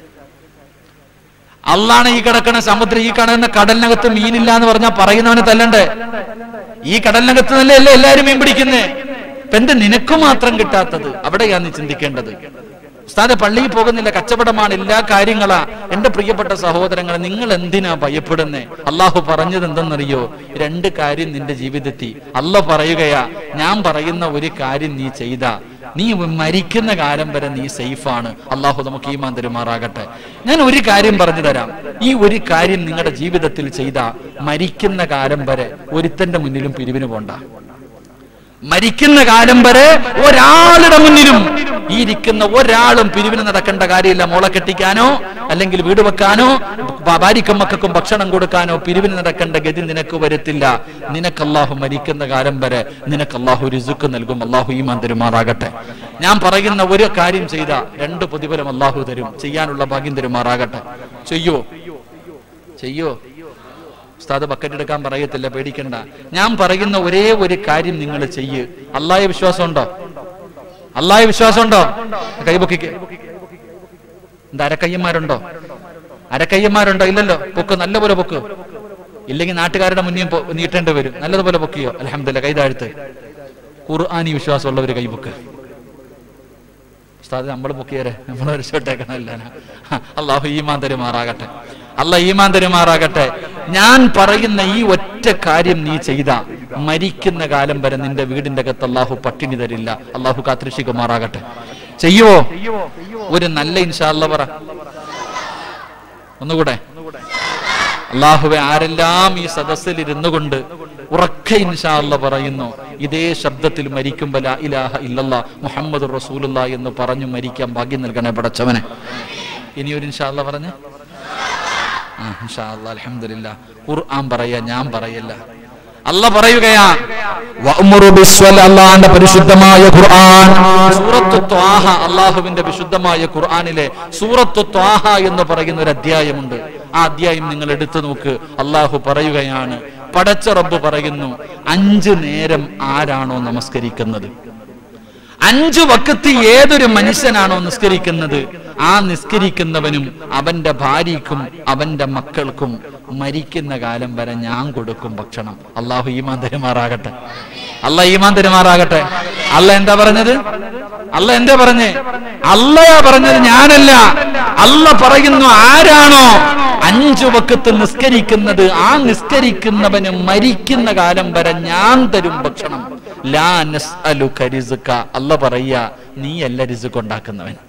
അള്ളാണ് ഈ കിടക്കണ സമുദ്രം ഈ കിടന്ന കടലിനകത്ത് മീനില്ല എന്ന് പറഞ്ഞാൽ പറയുന്നവനെ തല്ലണ്ടേ ഈ കടലിനകത്ത് തന്നെ അല്ലേ എല്ലാരും മീൻ പിടിക്കുന്നേ ഇപ്പൊ എന്ത് നിനക്ക് മാത്രം കിട്ടാത്തത് അവിടെയാണ് നീ ചിന്തിക്കേണ്ടത് ഉസ്താദെ പള്ളിയിൽ പോകുന്നില്ല കച്ചവടമാണ് എല്ലാ കാര്യങ്ങളാ എന്റെ പ്രിയപ്പെട്ട സഹോദരങ്ങളെ നിങ്ങൾ എന്തിനാ ഭയപ്പെടുന്നേ അള്ളാഹു പറഞ്ഞത് എന്തെന്നറിയോ രണ്ട് കാര്യം നിന്റെ ജീവിതത്തിൽ അല്ല പറയുകയാ ഞാൻ പറയുന്ന ഒരു കാര്യം നീ ചെയ്ത നീ മരിക്കുന്ന കാലം വരെ നീ സേഫാണ് അള്ളാഹു നമുക്ക് ഈമാൻ തരുമാറാകട്ടെ ഞാൻ ഒരു കാര്യം പറഞ്ഞു തരാം ഈ ഒരു കാര്യം നിങ്ങളുടെ ജീവിതത്തിൽ ചെയ്ത മരിക്കുന്ന കാലം വരെ ഒരുത്തന്റെ മുന്നിലും പിരിവിന് പോണ്ട മരിക്കുന്ന കാലം വരെ ഒരാളുടെ മുന്നിലും ഈ ഇരിക്കുന്ന ഒരാളും പിരിവിന് നടക്കേണ്ട കാര്യമില്ല മോളെ കെട്ടിക്കാനോ അല്ലെങ്കിൽ വീട് വെക്കാനോ ഭ- ഭാര്യക്കും മക്കൾക്കും ഭക്ഷണം കൊടുക്കാനോ പിരിവിന് നടക്കേണ്ട ഗതി നിനക്ക് വരത്തില്ല നിനക്ക് അള്ളാഹു മരിക്കുന്ന കാലം വരെ നിനക്ക് അള്ളാഹു രുസുക്ക് നൽകും അള്ളാഹു ഈ തരുമാറാകട്ടെ ഞാൻ പറയുന്ന ഒരു കാര്യം ചെയ്ത രണ്ട് പ്രതിഫലം അള്ളാഹു തരും ചെയ്യാനുള്ള ഭാഗ്യം തരുമാറാകട്ടെ ചെയ്യോ ചെയ്യോ ഉസ്താദ് ബക്കറ്റ് എടുക്കാൻ പറയത്തില്ല പേടിക്കണ്ട ഞാൻ പറയുന്ന ഒരേ ഒരു കാര്യം നിങ്ങൾ ചെയ്യ് അള്ളായ വിശ്വാസമുണ്ടോ അള്ളായ വിശ്വാസമുണ്ടോ കൈപൊക്കിക്ക് എന്താ അരക്കയ്യന്മാരുണ്ടോ അരക്കയ്യന്മാരുണ്ടോ ഇല്ലല്ലോ പൊക്ക് നല്ലപോലെ പൊക്ക് ഇല്ലെങ്കിൽ നാട്ടുകാരുടെ മുന്നിൽ പൊ- നീട്ടേണ്ടി വരും നല്ലതുപോലെ പൊക്കിയോ അലഹമില്ല കൈതാഴ്ത്ത് ഖുർആാനി വിശ്വാസമുള്ളവർ കൈപൊക്ക് ഉസ്താദ് നമ്മൾ പൊക്കിയേരെ നമ്മൾ രക്ഷപ്പെട്ടേക്കണമല്ല അള്ളാഹു ഈമാൻ തരുമാറാകട്ടെ അല്ല ഈമാൻ തരുമാറാകട്ടെ ഞാൻ പറയുന്ന ഈ ഒറ്റ കാര്യം നീ ചെയ്ത മരിക്കുന്ന കാലം വരെ നിന്റെ വീടിന്റെ അകത്ത് അള്ളാഹു പട്ടിണി തരില്ല അള്ളാഹു കാത്തിരക്ഷിക്കുമാറാകട്ടെ ചെയ്യുവോ ഒരു നല്ല ഇൻഷാല്ല പറ ഒന്നുകൂടെ അള്ളാഹുവെ ആരെല്ലാം ഈ സദസ്സിൽ ഇരുന്നു കൊണ്ട് ഉറക്കെ ഇൻഷാല്ല പറയുന്നു ഇതേ ശബ്ദത്തിൽ മരിക്കുമ്പോൾ ലാ ഇലാഹ ഇല്ലല്ലാ മുഹമ്മദ് റസൂലുള്ള എന്ന് പറഞ്ഞു മരിക്കാൻ ഭാഗ്യം നൽകണേ പടച്ചവനെ ഇനി ഒരു ഇൻഷാല്ല പറഞ്ഞേ ആ ഇൻഷാല്ല അലഹമില്ല ഖുർആൻ പറയാ ഞാൻ പറയല്ല അല്ല പറയുകയാ വഅ്മുറു ബിസ്വല അല്ലാഹുവിന്റെ പരിശുദ്ധമായ ഖുർആൻ സൂറത്തു ത്വാഹ അള്ളാഹുവിന്റെ വിശുദ്ധമായ ഖുർആനിലെ സൂറത്തു ത്വാഹ എന്ന് പറയുന്ന ഒരു അധ്യായമുണ്ട് ആ അധ്യായം നിങ്ങൾ എടുത്തു നോക്ക് അള്ളാഹു പറയുകയാണ് പടച്ച റബ്ബ് പറയുന്നു അഞ്ചു നേരം ആരാണോ നമസ്കരിക്കുന്നത് അഞ്ചു വക്കത്ത് ഏതൊരു മനുഷ്യനാണോ നിസ്കരിക്കുന്നത് ആ നിസ്കരിക്കുന്നവനും അവന്റെ ഭാര്യയ്ക്കും അവന്റെ മക്കൾക്കും മരിക്കുന്ന കാലം വരെ ഞാൻ കൊടുക്കും ഭക്ഷണം അള്ളാഹു ഈമാൻ തരുമാറാകട്ടെ അല്ല ഈമാൻ തരുമാറാകട്ടെ അല്ല എന്താ പറഞ്ഞത് അല്ല എന്താ പറഞ്ഞേ അല്ലയാ പറഞ്ഞത് ഞാനല്ല അല്ല പറയുന്നു ആരാണോ അഞ്ചു വക്കത്ത് നിസ്കരിക്കുന്നത് ആ നിസ്കരിക്കുന്നവന് മരിക്കുന്ന കാലം വരെ ഞാൻ തരും ഭക്ഷണം ലാ നസ്അലുക റിസ്ക അല്ല പറയ നീയല്ല റിസ്ക് ഉണ്ടാക്കുന്നവൻ